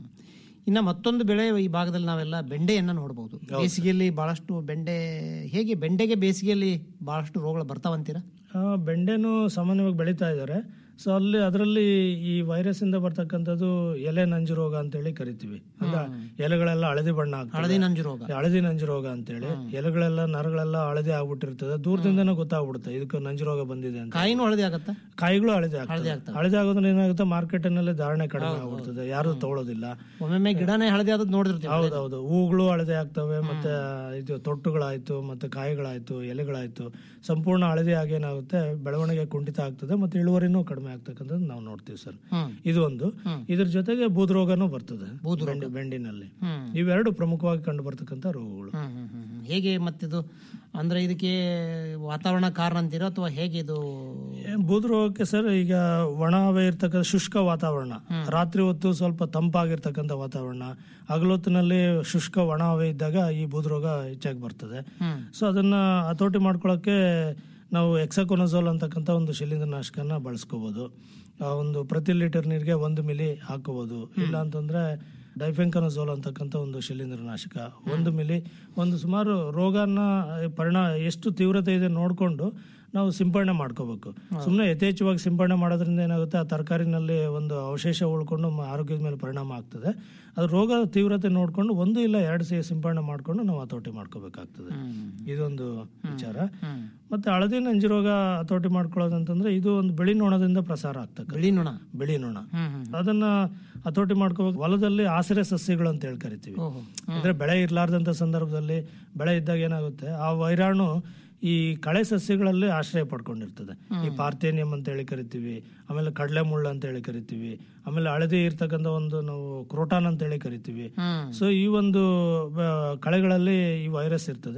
ಇನ್ನ ಮತ್ತೊಂದು ಬೆಳೆ ಈ ಭಾಗದಲ್ಲಿ ನಾವೆಲ್ಲ ಬೆಂಡೆಯನ್ನ ನೋಡಬಹುದು ಬೇಸಿಗೆಯಲ್ಲಿ ಬಹಳಷ್ಟು ಬೆಂಡೆ ಹೇಗೆ ಬೆಂಡೆಗೆ ಬೇಸಿಗೆಯಲ್ಲಿ ಬಹಳಷ್ಟು ರೋಗಗಳು ಬರ್ತಾವಂತೀರಾ ಆ, ಬೆಂಡೆನೂ ಸಾಮಾನ್ಯವಾಗಿ ಬೆಳೀತಾ ಇದ್ದಾರೆ ಸೊ ಅಲ್ಲಿ ಅದರಲ್ಲಿ ಈ ವೈರಸ್ ಇಂದ ಬರ್ತಕ್ಕಂಥದ್ದು ಎಲೆ ನಂಜು ರೋಗ ಅಂತೇಳಿ ಕರಿತೀವಿ ಅಂದ್ರೆ ಎಲೆಗಳೆಲ್ಲ ಹಳದಿ ಬಣ್ಣ ಆಗ್ತದೆ. ಹಳದಿ ನಂಜು ರೋಗ ಹಳದಿ ನಂಜು ರೋಗ ಅಂತೇಳಿ ಎಲೆಗಳೆಲ್ಲ ನರಗಳೆಲ್ಲ ಹಳದಿ ಆಗ್ಬಿಟ್ಟಿರ್ತದೆ ದೂರದಿಂದನೇ ಗೊತ್ತಾಗ್ಬಿಡುತ್ತೆ ಇದಕ್ಕೆ ನಂಜು ರೋಗ ಬಂದಿದೆ ಅಂತ ಕಾಯಿನೂ ಹಳದಿ ಆಗತ್ತಾ ಕಾಯಿಗಳು ಹಳದಿ ಆಗ್ತದೆ ಹಳದಿ ಆಗೋದ್ರಿಂದ ಏನಾಗುತ್ತೆ ಮಾರ್ಕೆಟ್ ನಲ್ಲಿ ಧಾರಣೆ ಕಡಿಮೆ ಆಗ್ಬಿಡ್ತದೆ ಯಾರು ತಗೊಳ್ಳೋದಿಲ್ಲ ಒಮ್ಮೊಮ್ಮೆ ಗಿಡನೇ ಹಳದಿ ಆದದ್ದು ನೋಡಿರ್ತೀವಿ ಹೌದೌದು ಹೂಗಳು ಹಳದಿ ಆಗ್ತವೆ ಮತ್ತೆ ಇದು ತೊಟ್ಟುಗಳಾಯ್ತು ಮತ್ತೆ ಕಾಯಿಗಳಾಯ್ತು ಎಲೆಗಳಾಯ್ತು ಸಂಪೂರ್ಣ ಹಳದಿ ಆಗಿ ಏನಾಗುತ್ತೆ ಬೆಳವಣಿಗೆ ಕುಂಠಿತ ಆಗ್ತದೆ ಮತ್ತೆ ಇಳುವರಿನೂ ಕಡಿಮೆ ಆಗ್ತಕ್ಕಂಥದ್ದು ನಾವು ನೋಡ್ತೀವಿ ಸರ್ ಇದು ಒಂದು ಇದ್ರ ಜೊತೆಗೆ ಬೂದ್ ರೋಗನೂ ಬರ್ತದೆ ಬೆಂಡಿ- ಬೆಂಡಿನಲ್ಲಿ ಇವೆರಡು ಪ್ರಮುಖವಾಗಿ ಕಂಡು ಬರ್ತಕ್ಕಂಥ ರೋಗಗಳು ಹ್ಮ್, ಹ್ಮ್, ಹ್ಮ್, ಹ್ಮ್. ಹೇಗೆ ಮತ್ತಿದು ಅಂದ್ರೆ ಇದಕ್ಕೆ ವಾತಾವರಣ ಕಾರಣ ಅಂತೀರಾ ಅಥವಾ ಹೇಗೆ ಇದು ಏ, ಬೂದ್ ರೋಗಕ್ಕೆ ಸರ್ ಈಗ ಒಣ ಹವೆ ಇರ್ತಕ್ಕಂಥ ಶುಷ್ಕ ವಾತಾವರಣ ರಾತ್ರಿ ಹೊತ್ತು ಸ್ವಲ್ಪ ತಂಪಾಗಿರ್ತಕ್ಕಂಥ ವಾತಾವರಣ ಹಗಲೊತ್ತಿನಲ್ಲಿ ಶುಷ್ಕ ಒಣ ಹವೆ ಇದ್ದಾಗ ಈ ಬೂದ್ ರೋಗ ಹೆಚ್ಚಾಗಿ ಬರ್ತದೆ ಸೊ ಅದನ್ನ ಹತೋಟಿ ಮಾಡ್ಕೊಳ್ಳೋಕೆ ನಾವು ಎಕ್ಸಕೋನಜೋಲ್ ಅಂತಕ್ಕಂಥ ಒಂದು ಶಿಲೀಂಧ್ರನಾಶಕನ ಬಳಸ್ಕೋಬಹುದು ಆ ಒಂದು ಪ್ರತಿ ಲೀಟರ್ ನೀರಿಗೆ ಒಂದು ಮಿಲಿ ಹಾಕೋಬಹುದು ಇಲ್ಲ ಅಂತಂದ್ರೆ ಡೈಫೆಂಕನಜೋಲ್ ಅಂತಕ್ಕಂಥ ಒಂದು ಶಿಲೀಂಧ್ರನಾಶಕ ಒಂದು ಮಿಲಿ ಒಂದು ಸುಮಾರು ರೋಗನ ಪರಿಣಾಮ ಎಷ್ಟು ತೀವ್ರತೆ ಇದೆ ನೋಡಿಕೊಂಡು ನಾವು ಸಿಂಪಡಣೆ ಮಾಡ್ಕೋಬೇಕು ಸುಮ್ಮನೆ ಯಥೇಚ್ಛವಾಗಿ ಸಿಂಪಡಣೆ ಮಾಡೋದ್ರಿಂದ ಏನಾಗುತ್ತೆ ಆ ತರಕಾರಿನಲ್ಲಿ ಒಂದು ಅವಶೇಷ ಉಳ್ಕೊಂಡು ಮ- ಆರೋಗ್ಯದ ಮೇಲೆ ಪರಿಣಾಮ ಆಗ್ತದೆ ಅದು ರೋಗ ತೀವ್ರತೆ ನೋಡಿಕೊಂಡು ಒಂದು ಇಲ್ಲ ಎರಡು ಸಿ ಸಿಂಪಡಣೆ ಮಾಡ್ಕೊಂಡು ನಾವು ಹತೋಟಿ ಮಾಡ್ಕೋಬೇಕಾಗ್ತದೆ ಇದೊಂದು ವಿಚಾರ ಮತ್ತೆ ಹಳದಿ ನಂಜಿ ರೋಗ ಹತೋಟಿ ಮಾಡ್ಕೊಳ್ಳೋದಂತಂದ್ರೆ ಇದು ಒಂದು ಬಿಳಿ ನೊಣದಿಂದ ಪ್ರಸಾರ ಆಗ್ತದೆ ಬಿಳಿ ನೊಣ ಬಿಳಿ ನೊಣ ಅದನ್ನ ಹತೋಟಿ ಮಾಡ್ಕೋಬೇಕು ಹೊಲದಲ್ಲಿ ಆಸರೆ ಸಸ್ಯಗಳು ಅಂತ ಹೇಳಿ ಕರಿತೀವಿ ಅಂದ್ರೆ ಬೆಳೆ ಇರ್ಲಾರ್ದಂತ ಸಂದರ್ಭದಲ್ಲಿ ಬೆಳೆ ಇದ್ದಾಗ ಏನಾಗುತ್ತೆ ಆ ವೈರಾಣು ಈ ಕಳೆ ಸಸ್ಯಗಳಲ್ಲಿ ಆಶ್ರಯ ಪಡ್ಕೊಂಡಿರ್ತದೆ ಈ ಪಾರ್ಥೇನಿಯಂ ಅಂತ ಹೇಳಿ ಕರಿತೀವಿ ಆಮೇಲೆ ಕಡಲೆ ಮುಳ್ಳು ಅಂತ ಹೇಳಿ ಕರಿತೀವಿ ಆಮೇಲೆ ಹಳದಿ ಇರ್ತಕ್ಕಂಥ ಒಂದು ನಾವು ಕ್ರೋಟಾನ್ ಅಂತ ಹೇಳಿ ಕರಿತೀವಿ ಸೊ ಈ ಒಂದು ಆ, ಕಳೆಗಳಲ್ಲಿ ಈ ವೈರಸ್ ಇರ್ತದೆ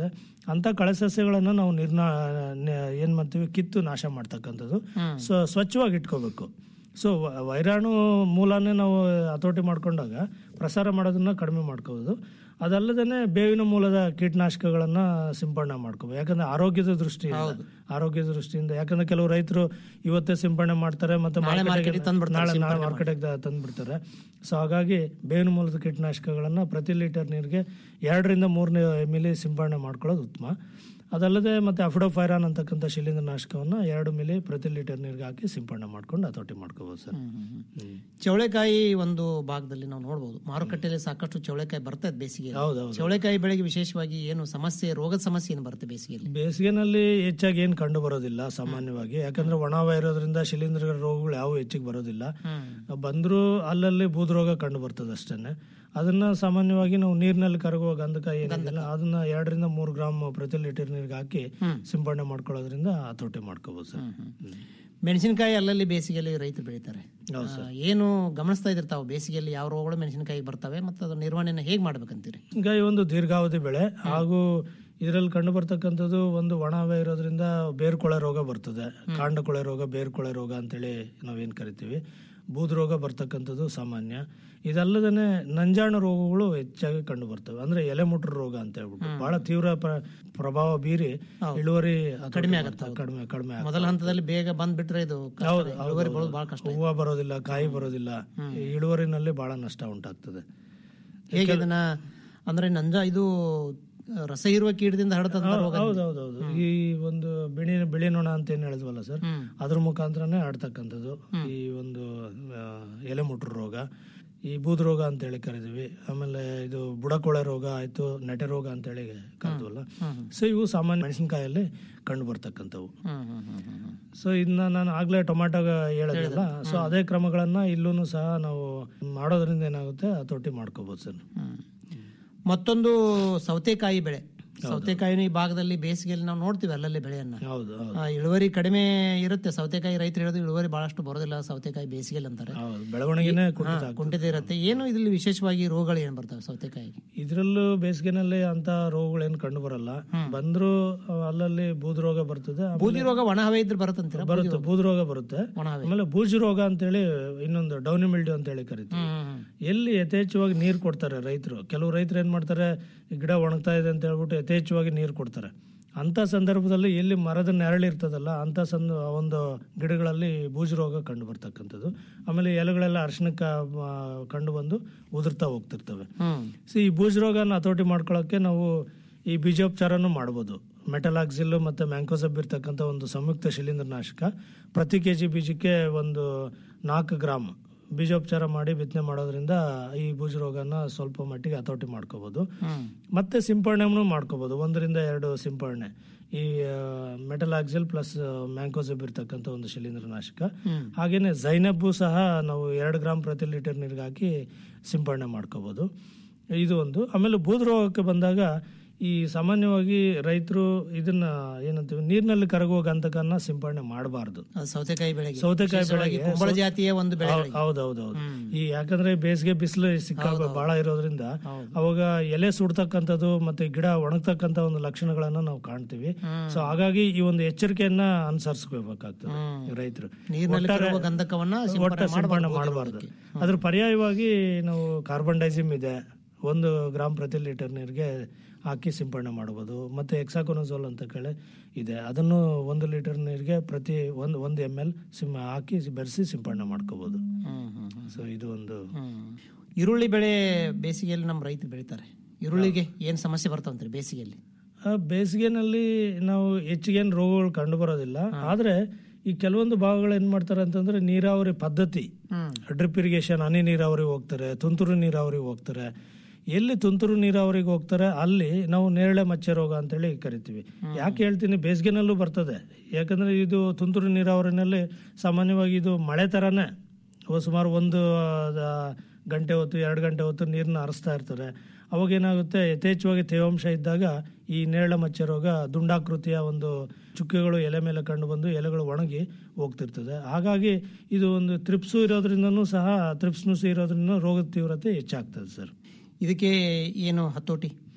ಅಂತ ಕಳೆ ಸಸ್ಯಗಳನ್ನು ನಾವು ನಿರ್ನಾ ನ- ಏನ್ ಮಾಡ್ತೀವಿ ಕಿತ್ತು ನಾಶ ಮಾಡ್ತಕ್ಕಂಥದ್ದು ಸೊ ಸ್ವಚ್ಛವಾಗಿ ಇಟ್ಕೋಬೇಕು ಸೊ ವೈರಾಣು ಮೂಲನೇ ನಾವು ಹತೋಟಿ ಮಾಡ್ಕೊಂಡಾಗ ಪ್ರಸಾರ ಮಾಡೋದನ್ನ ಕಡಿಮೆ ಮಾಡ್ಕೋಬೋದು ಅದಲ್ಲದೇ ಬೇವಿನ ಮೂಲದ ಕೀಟನಾಶಕಗಳನ್ನ ಸಿಂಪಡಣೆ ಮಾಡ್ಕೋಬೇಕು ಯಾಕಂದ್ರೆ ಆರೋಗ್ಯದ ದೃಷ್ಟಿಯಿಂದ ಆರೋಗ್ಯದ ದೃಷ್ಟಿಯಿಂದ ಯಾಕಂದ್ರೆ ಕೆಲವು ರೈತರು ಇವತ್ತೇ ಸಿಂಪಡಣೆ ಮಾಡ್ತಾರೆ ಮತ್ತೆ ನಾಳೆ market market ಗೆ ಗೆ- ತಂದ್ಬಿಡ್ತಾರೆ ನಾಳೆ ನಾಳೆ ಸಿಂಪಡಣೆ ಮಾರ್ಕೆಟಿಗೆ ತಂದ್ಬಿಡ್ತಾರೆ ಸೊ ಹಾಗಾಗಿ ಬೇವಿನ ಮೂಲದ ಕೀಟನಾಶಕಗಳನ್ನ ಪ್ರತಿ ಲೀಟರ್ ನೀರಿಗೆ ಎರಡರಿಂದ ಮೂರನೇ ಎಮ್ ಎಲ್ ಸಿಂಪಡಣೆ ಮಾಡ್ಕೊಳ್ಳೋದು ಉತ್ತಮ ಅದಲ್ಲದೆ ಮತ್ತೆ ಅಫಿಡೋಫೈರಾನ್ ಅಂತಕ್ಕಂಥ ಶಿಲೀಂಧ್ರ ನಾಶಕವನ್ನ ಎರಡು ಮಿಲಿ ಪ್ರತಿ ಲೀಟರ್ ನೀರಿಗೆ ಹಾಕಿ ಸಿಂಪಡಣೆ ಮಾಡ್ಕೊಂಡು ಹತೋಟಿ ಮಾಡ್ಕೋಬಹುದು ಸರ್ ಚೌಳೆಕಾಯಿ ಒಂದು ಭಾಗದಲ್ಲಿ ನಾವು ನೋಡಬಹುದು ಮಾರುಕಟ್ಟೆಯಲ್ಲಿ ಸಾಕಷ್ಟು ಚೌಳೆಕಾಯಿ ಬರ್ತದೆ ಬೇಸಿಗೆ ಹೌದೌದು. ಚೌಳೆಕಾಯಿ ಬೆಳೆಗೆ ವಿಶೇಷವಾಗಿ ಏನು ಸಮಸ್ಯೆ ರೋಗದ ಸಮಸ್ಯೆ ಏನು ಬರುತ್ತೆ ಬೇಸಿಗೆಯಲ್ಲಿ ಬೇಸಿಗೆನಲ್ಲಿ ಹೆಚ್ಚಾಗಿ ಏನು ಕಂಡು ಬರೋದಿಲ್ಲ ಸಾಮಾನ್ಯವಾಗಿ ಯಾಕಂದ್ರೆ ಒಣವ ಇರೋದ್ರಿಂದ ಶಿಲೀಂಧ್ರ ರೋಗಗಳು ಯಾವ ಹೆಚ್ಚಿಗೆ ಬರೋದಿಲ್ಲ ಬಂದರೂ ಅಲ್ಲಲ್ಲಿ ಬೂದು ರೋಗ ಕಂಡು ಬರ್ತದೆ ಅಷ್ಟೇನೆ ಅದನ್ನ ಸಾಮಾನ್ಯವಾಗಿ ನಾವು ನೀರಿನಲ್ಲಿ ಕರಗುವ ಗಂಧಕ ಏನಿಲ್ಲ ಅದನ್ನ ಎರಡರಿಂದ ಮೂರು ಗ್ರಾಮ್ ಪ್ರತಿ ಲೀಟರ್ ನೀರಿಗೆ ಹಾಕಿ ಸಿಂಪಡಣೆ ಮಾಡ್ಕೊಳ್ಳೋದ್ರಿಂದ ಹತೋಟಿ ಮಾಡ್ಕೋಬಹುದು ಸರ್ ಮೆಣಸಿನಕಾಯಿ ಅಲ್ಲಲ್ಲಿ ಬೇಸಿಗೆಯಲ್ಲಿ ರೈತರು ಬೆಳೀತಾರೆ ಆ, ಏನು ಗಮನಿಸ್ತಾ ಇದ್ರೆ ತಾವು ಬೇಸಿಗೆಯಲ್ಲಿ ಯಾವ ರೋಗಗಳು ಮೆಣಸಿನಕಾಯಿ ಬರ್ತವೆ ಮತ್ತು ಅದ್ರ ನಿರ್ವಹಣೆನ ಹೇಗೆ ಮಾಡ್ಬೇಕಂತೀರಿ ಹಿಂಗಾಗಿ ಒಂದು ದೀರ್ಘಾವಧಿ ಬೆಳೆ ಹಾಗೂ ಇದರಲ್ಲಿ ಕಂಡು ಬರ್ತಕ್ಕಂಥದ್ದು ಒಂದು ಒಣವೆ ಇರೋದ್ರಿಂದ ಬೇರ್ಕೊಳೆ ರೋಗ ಬರ್ತದೆ ಕಾಂಡಕೊಳೆ ರೋಗ ಬೇರ್ಕೊಳೆ ರೋಗ ಅಂತೇಳಿ ನಾವೇನು ಕರಿತೀವಿ ಬೂದು ರೋಗ ಬರ್ತಕ್ಕಂಥದ್ದು ಸಾಮಾನ್ಯ ಇದಲ್ಲದೇ ನಂಜಾಣ ರೋಗಗಳು ಹೆಚ್ಚಾಗಿ ಕಂಡು ಬರ್ತವೆ ಅಂದ್ರೆ ಎಲೆಮುಟ್ರು ರೋಗ ಅಂತ ಹೇಳ್ಬಿಟ್ಟು ಬಹಳ ತೀವ್ರ ಪ್ರ- ಪ್ರಭಾವ ಬೀರಿ ಇಳುವರಿ ಕಡಿಮೆ ಆಗುತ್ತೆ ಕಡಿಮೆ ಕಡಿಮೆ ಆಗುತ್ತೆ. ಮೊದಲ ಹಂತದಲ್ಲಿ ಬೇಗ ಬಂದ್ಬಿಟ್ರೆ ಇದು ಕಷ್ಟ. ಹೌದು, ಹೌದು, ಇಳುವರಿ ಹೌದು. ಬರೋದು ಬಹಳ ಕಷ್ಟ ಹೂವು ಬರೋದಿಲ್ಲ ಕಾಯಿ ಬರೋದಿಲ್ಲ ಈ ಇಳುವರಿನಲ್ಲಿ ಬಹಳ ನಷ್ಟ ಉಂಟಾಗ್ತದೆ ಹೇಗೆ ಇದನ್ನ ಅಂದ್ರೆ ನಂಜ ಇದು ಆ, ರಸ ಇರುವ ಕೀಟದಿಂದ ಹರಡತದ ರೋಗ ಹೌದೌದೌದು ಈ ಒಂದು ಬಿಳಿ ಬಿಳಿ ನೊಣ ಅಂತ ಏನ್ ಹೇಳಿದ್ವಲ್ಲ ಸರ್ ಅದ್ರ ಮುಖಾಂತರನೇ ಆಡ್ತಕ್ಕಂಥದ್ದು ಈ ಒಂದು ಆ, ಎಲೆಮುಟ್ರು ರೋಗ ಈ ಬೂದು ರೋಗ ಅಂತ ಹೇಳಿ ಕರಿತೀವಿ ಆಮೇಲೆ ಇದು ಬುಡಕೊಳೆ ರೋಗ ಆಯ್ತು ನೆಟೆ ರೋಗ ಅಂತ ಹೇಳಿ ಕರಿದ್ವಲ್ಲ ಸೊ ಇವು ಸಾಮಾನ್ಯ ಮೆಣಸಿನಕಾಯಲ್ಲಿ ಕಂಡು ಬರ್ತಕ್ಕಂಥವು ಸೊ ಇದನ್ನ ನಾನು ಆಗ್ಲೇ ಟೊಮ್ಯಾಟೊ ಹೇಳಿದ್ನಲ್ಲ ಸೊ ಅದೇ ಕ್ರಮಗಳನ್ನ ಇಲ್ಲೂ ಸಹ ನಾವು ಮಾಡೋದ್ರಿಂದ ಏನಾಗುತ್ತೆ ಹತೋಟಿ ಮಾಡ್ಕೋಬಹುದು ಸರ್ ಮತ್ತೊಂದು ಸೌತೆಕಾಯಿ ಬೆಳೆ ಸೌತೆಕಾಯಿನ ಈ ಭಾಗದಲ್ಲಿ ಬೇಸಿಗೆಯಲ್ಲಿ ನಾವು ನೋಡ್ತೀವಿ ಅಲ್ಲಲ್ಲಿ ಬೆಳೆಯನ್ನ ಹೌದು ಹೌದು ಆ, ಇಳುವರಿ ಕಡಿಮೆ ಇರುತ್ತೆ ಸೌತೆಕಾಯಿ ರೈತರು ಹೇಳೋದು ಇಳುವರಿ ಬಹಳಷ್ಟು ಬರೋದಿಲ್ಲ ಸೌತೆಕಾಯಿ ಬೇಸಿಗೆಯಲ್ಲಿ ಅಂತಾರೆ ಹೌದು ಬೆಳವಣಿಗೆನೇ ಹಾ, ಕುಂಠಿತ ಆಗ್ತದೆ. ಕುಂಠಿತ ಇರುತ್ತೆ ಏನು ಇದ್ರಲ್ಲಿ ವಿಶೇಷವಾಗಿ ರೋಗಗಳು ಏನ್ ಬರ್ತವೆ ಸೌತೆಕಾಯಿಗೆ ಇದ್ರಲ್ಲೂ ಬೇಸಿಗೆನಲ್ಲಿ ಅಂತ ರೋಗಗಳೇನು ಕಂಡು ಬರಲ್ಲ ಬಂದ್ರು ಆ, ಅಲ್ಲಲ್ಲಿ ಬೂದು ರೋಗ ಬರ್ತದೆ ಆಮೇಲೆ ಬೂದಿ ರೋಗ ಒಣ ಹವೆ ಇದ್ರೆ ಬರುತ್ತಂತೀರ ಬರುತ್ತೆ ಬೂದು ರೋಗ ಬರುತ್ತೆ ಒಣ ಹವೆ ಆಮೇಲೆ ಬೂಜು ರೋಗ ಅಂತೇಳಿ ಇನ್ನೊಂದು ಡೌನಿ ಮಿಲ್ಡ್ಯೂ ಅಂತ ಹೇಳಿ ಕರಿತೀವಿ ಎಲ್ಲಿ ಯಥೇಚ್ಛವಾಗಿ ನೀರು ಕೊಡ್ತಾರೆ ರೈತರು ಕೆಲವು ರೈತರು ಏನ್ ಮಾಡ್ತಾರೆ ಈ ಗಿಡ ಒಣಗ್ತಾ ಇದೆ ಅಂತ ಹೇಳ್ಬಿಟ್ಟು ಯಥೇಚ್ಛವಾಗಿ ನೀರು ಕೊಡ್ತಾರೆ ಅಂತ ಸಂದರ್ಭದಲ್ಲಿ ಎಲ್ಲಿ ಮರದ ನೆರಳಿರ್ತದಲ್ಲ ಅಂತ ಸಂದ ಒಂದು ಗಿಡಗಳಲ್ಲಿ ಬೂಜು ರೋಗ ಕಂಡು ಬರ್ತಕ್ಕಂಥದ್ದು ಆಮೇಲೆ ಎಲೆಗಳೆಲ್ಲ ಅರ್ಶನಕ್ಕೆ ಆ, ಕಂಡು ಬಂದು ಉದುರ್ತಾ ಹೋಗ್ತಿರ್ತವೆ ಸೊ ಈ ಬೂಜು ರೋಗನ ಹತೋಟಿ ಮಾಡ್ಕೊಳ್ಳೋಕೆ ನಾವು ಈ ಬೀಜೋಪಚಾರನೂ ಮಾಡ್ಬೋದು ಮೆಟಲಾಕ್ಸಿಲ್ ಮತ್ತು ಮ್ಯಾಂಕೋಸಬ್ ಇರ್ತಕ್ಕಂಥ ಒಂದು ಸಂಯುಕ್ತ ಶಿಲೀಂಧ್ರನಾಶಕ ಪ್ರತಿ ಕೆ ಜಿ ಬೀಜಕ್ಕೆ ಒಂದು ನಾಲ್ಕು ಗ್ರಾಮ್ ಬೀಜೋಪಚಾರ ಮಾಡಿ ಬಿತ್ತನೆ ಮಾಡೋದ್ರಿಂದ ಈ ಬೂಜು ರೋಗನ ಸ್ವಲ್ಪ ಮಟ್ಟಿಗೆ ಹತೋಟಿ ಮಾಡ್ಕೋಬಹುದು ಮತ್ತೆ ಸಿಂಪರಣೆನೂ ಮಾಡ್ಕೋಬಹುದು ಒಂದರಿಂದ ಎರಡು ಸಿಂಪರಣೆ ಈ ಮೆಟಲಾಕ್ಸಿಲ್ ಪ್ಲಸ್ ಮ್ಯಾಂಕೋಸಬ್ ಇರ್ತಕ್ಕಂಥ ಒಂದು ಶಿಲೀಂಧ್ರನಾಶಕ ಹಾಗೇನೆ ಜೈನಬ್ಬು ಸಹ ನಾವು ಎರಡು ಗ್ರಾಮ್ ಪ್ರತಿ ಲೀಟರ್ ನೀರಿಗೆ ಹಾಕಿ ಸಿಂಪರಣೆ ಮಾಡ್ಕೋಬಹುದು ಇದು ಒಂದು ಆಮೇಲೆ ಬೂದು ರೋಗಕ್ಕೆ ಬಂದಾಗ ಈ ಸಾಮಾನ್ಯವಾಗಿ ರೈತರು ಇದನ್ನ ಏನಂತೀವಿ ನೀರಿನಲ್ಲಿ ಕರಗುವ ಗಂಧಕನ್ನ ಸಿಂಪರಣೆ ಮಾಡಬಾರ್ದು ಅದು ಸೌತೆಕಾಯಿ ಬೆಳೆಗೆ ಸೌತೆಕಾಯಿ ವಿಶೇಷವಾಗಿ ಬೆಳೆಗೆ ಕುಂಬಳ ಸೌ- ಜಾತಿಯ ಒಂದು ಬೆಳೆ ಹೌ- ಹೌದೌದೌದು ಈ ಯಾಕಂದ್ರೆ ಬೇಸಿಗೆ ಬಿಸಿಲು ಸಿಕ್ಕ ಬಹಳ ಇರೋದ್ರಿಂದ ಅವಾಗ ಎಲೆ ಸುಡ್ತಕ್ಕಂಥದ್ದು ಮತ್ತೆ ಗಿಡ ಒಣಗ್ತಕ್ಕಂಥ ಒಂದು ಲಕ್ಷಣಗಳನ್ನ ನಾವು ಕಾಣ್ತೀವಿ ಸೊ ಹಾಗಾಗಿ ಈ ಒಂದು ಎಚ್ಚರಿಕೆಯನ್ನ ಅನುಸರಿಸಬೇಕಾಗ್ತದೆ ರೈತರು ನೀರಿನಲ್ಲಿ ಒಟ್ಟಾರೆ- ಕರಗುವ ಗಂಧಕವನ್ನ ಒಟ್ಟ ಸಿಂಪರಣೆ ಸಿಂಪರಣೆ ಮಾಡಬಾರ್ದು ಮಾಡಬಾರ್ದು ಅದ್ರ ಪರ್ಯಾಯವಾಗಿ ನಾವು ಕಾರ್ಬನ್ ಡೈಸಿಮ್ ಇದೆ ಒಂದು ಗ್ರಾಮ್ ಪ್ರತಿ ಲೀಟರ್ ನೀರಿಗೆ ಹಾಕಿ ಸಿಂಪರಣೆ ಮಾಡಬಹುದು ಮತ್ತೆ ಎಕ್ಸಾಕೊನೋಸೋಲ್ ಅಂತ ಕೇಳಿ ಇದೆ ಅದನ್ನು ಒಂದು ಲೀಟರ್ ನೀರಿಗೆ ಪ್ರತಿ ಒಂದು ಒಂದು ಎಮ್ ಎಲ್ ಸಿಮ್ ಹಾಕಿ ಬೆರೆಸಿ ಸಿಂಪರಣೆ ಮಾಡ್ಕೋಬಹುದು ಸೊ ಇದು ಒಂದು ಈರುಳ್ಳಿ ಬೆಳೆ ಬೇಸಿಗೆಯಲ್ಲಿ ನಮ್ಮ ರೈತರು ಬೆಳಿತಾರೆ ಈರುಳ್ಳಿಗೆ ಏನ್ ಸಮಸ್ಯೆ ಬರ್ತಾವಂತ್ರಿ ಬೇಸಿಗೆಯಲ್ಲಿ ಆ, ಬೇಸಿಗೆನಲ್ಲಿ ನಾವು ಹೆಚ್ಚಿಗೇನು ರೋಗಗಳು ಕಂಡು ಬರೋದಿಲ್ಲ ಆದ್ರೆ ಈ ಕೆಲವೊಂದು ಭಾಗಗಳು ಏನ್ ಮಾಡ್ತಾರೆ ಅಂತಂದ್ರೆ ನೀರಾವರಿ ಪದ್ಧತಿ ಡ್ರಿಪ್ ಇರಿಗೇಷನ್ ಹನಿ ನೀರಾವರಿಗೆ ಹೋಗ್ತಾರೆ ತುಂತುರು ನೀರಾವರಿಗೆ ಹೋಗ್ತಾರೆ ಎಲ್ಲಿ ತುಂತುರು ನೀರಾವರಿಗೆ ಹೋಗ್ತಾರೆ ಅಲ್ಲಿ ನಾವು ನೇರಳೆ ಮಚ್ಚೆ ರೋಗ ಅಂತೇಳಿ ಕರಿತೀವಿ ಯಾಕೆ ಹೇಳ್ತೀನಿ ಬೇಸಿಗೆನಲ್ಲೂ ಬರ್ತದೆ ಯಾಕಂದ್ರೆ ಇದು ತುಂತುರು ನೀರಾವರಿನಲ್ಲಿ ಸಾಮಾನ್ಯವಾಗಿ ಇದು ಮಳೆ ತರನೇ ಅವು ಸುಮಾರು ಒಂದು ಆ, ಗಂಟೆ ಹೊತ್ತು ಎರಡು ಗಂಟೆ ಹೊತ್ತು ನೀರನ್ನ ಹರಿಸ್ತಾ ಇರ್ತಾರೆ ಅವಾಗ ಏನಾಗುತ್ತೆ ಯಥೇಚ್ಛವಾಗಿ ತೇವಾಂಶ ಇದ್ದಾಗ ಈ ನೇರಳೆ ಮಚ್ಚೆ ರೋಗ ದುಂಡಾಕೃತಿಯ ಒಂದು ಚುಕ್ಕೆಗಳು ಎಲೆ ಮೇಲೆ ಕಂಡು ಬಂದು ಎಲೆಗಳು ಒಣಗಿ ಹೋಗ್ತಿರ್ತದೆ ಹಾಗಾಗಿ ಇದು ಒಂದು ತ್ರಿಪ್ಸು ಇರೋದ್ರಿಂದನೂ ಸಹ ತ್ರಿಪ್ಸ್ ನುಸಿ ಇರೋದ್ರಿಂದ ರೋಗದ ತೀವ್ರತೆ ಹೆಚ್ಚಾಗ್ತದೆ ಸರ್ ಇದಕ್ಕೆ ಏನು ಹತೋಟಿ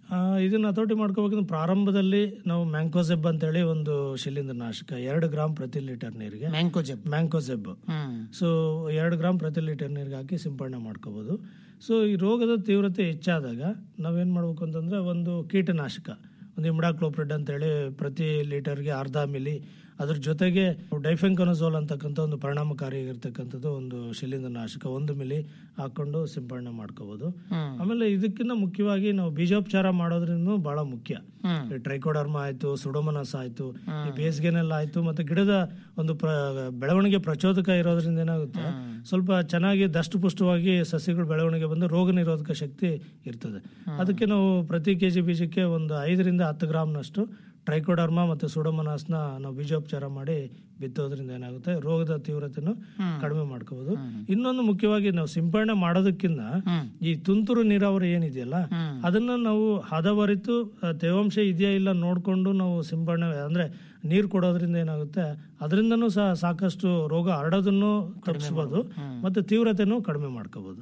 ಆ, ಇದನ್ನ ಹತೋಟಿ ಮಾಡ್ಕೋಬೇಕಂದ್ರೆ ಪ್ರಾರಂಭದಲ್ಲಿ ನಾವು ಮ್ಯಾಂಕೋಸೆಬ್ ಅಂತೇಳಿ ಒಂದು ಶಿಲೀಂಧ್ರ ನಾಶಕ ಎರಡು ಗ್ರಾಮ್ ಪ್ರತಿ ಲೀಟರ್ ನೀರಿಗೆ ಮ್ಯಾಂಕೋಜೆಬ್ ಮ್ಯಾಂಕೋಸೆಬ್ ಹ್ಮ್ ಸೊ ಎರಡು ಗ್ರಾಮ್ ಪ್ರತಿ ಲೀಟರ್ ನೀರಿಗೆ ಹಾಕಿ ಸಿಂಪಡಣೆ ಮಾಡ್ಕೋಬೋದು ಸೊ ಈ ರೋಗದ ತೀವ್ರತೆ ಹೆಚ್ಚಾದಾಗ ನಾವೇನು ಮಾಡ್ಬೇಕು ಅಂತಂದರೆ ಒಂದು ಕೀಟನಾಶಕ ಒಂದು ಇಮ್ಡಾಕ್ಲೋಪ್ರಿಡ್ ಅಂತೇಳಿ ಪ್ರತಿ ಲೀಟರ್ಗೆ ಅರ್ಧ ಮಿಲಿ ಅದ್ರ ಜೊತೆಗೆ ಡೈಫೆಂಕೊನಜೋಲ್ ಅಂತಕ್ಕಂಥ ಒಂದು ಪರಿಣಾಮಕಾರಿಯಾಗಿರ್ತಕ್ಕಂಥದ್ದು ಒಂದು ಶಿಲೀಂಧ್ರ ನಾಶಕ ಒಂದು ಮಿಲಿ ಹಾಕೊಂಡು ಸಿಂಪಡಣೆ ಮಾಡ್ಕೋಬೋದು ಆಮೇಲೆ ಇದಕ್ಕಿಂತ ಮುಖ್ಯವಾಗಿ ನಾವು ಬೀಜೋಪಚಾರ ಮಾಡೋದ್ರಿಂದ ಬಹಳ ಮುಖ್ಯ ಈ ಟ್ರೈಕೋಡರ್ಮ ಆಯ್ತು ಸುಡೋಮನಸ್ ಆಯ್ತು ಈ ಬೇಸಿಗೆನೆಲ್ಲ ಆಯ್ತು ಮತ್ತೆ ಗಿಡದ ಒಂದು ಪ್ರ- ಬೆಳವಣಿಗೆ ಪ್ರಚೋದಕ ಇರೋದ್ರಿಂದ ಏನಾಗುತ್ತೆ ಸ್ವಲ್ಪ ಚೆನ್ನಾಗಿ ದಷ್ಟಪುಷ್ಟವಾಗಿ ಸಸ್ಯಗಳು ಬೆಳವಣಿಗೆ ಬಂದು ರೋಗ ನಿರೋಧಕ ಶಕ್ತಿ ಇರ್ತದೆ ಅದಕ್ಕೆ ನಾವು ಪ್ರತಿ ಕೆಜಿ ಬೀಜಕ್ಕೆ ಒಂದು ಐದರಿಂದ ಹತ್ತು ಗ್ರಾಮ್ನಷ್ಟು ಟ್ರೈಕೋಡರ್ಮ ಮತ್ತು ಸುಡೋಮನಾಸ್ನ ನಾವು ಬೀಜೋಪಚಾರ ಮಾಡಿ ಬಿತ್ತೋದ್ರಿಂದ ಏನಾಗುತ್ತೆ ರೋಗದ ತೀವ್ರತೆಯನ್ನು ಕಡಿಮೆ ಮಾಡ್ಕೋಬಹುದು ಇನ್ನೊಂದು ಮುಖ್ಯವಾಗಿ ನಾವು ಸಿಂಪಡಣೆ ಮಾಡೋದಕ್ಕಿಂತ ಈ ತುಂತುರು ನೀರಾವರಿ ಏನಿದೆಯಲ್ಲ ಅದನ್ನ ನಾವು ಹದವರಿತು ಆ, ತೇವಾಂಶ ಇದೆಯಾ ಇಲ್ಲ ನೋಡ್ಕೊಂಡು ನಾವು ಸಿಂಪಡಣೆ ಅಂದ್ರೆ ನೀರು ಕೊಡೋದ್ರಿಂದ ಏನಾಗುತ್ತೆ ಅದರಿಂದನೂ ಸಹ ಸಾಕಷ್ಟು ರೋಗ ಹರಡೋದನ್ನು ತಪ್ಪಿಸ್ಬೋದು ಮತ್ತೆ ತೀವ್ರತೆನೂ ಕಡಿಮೆ ಮಾಡ್ಕೋಬಹುದು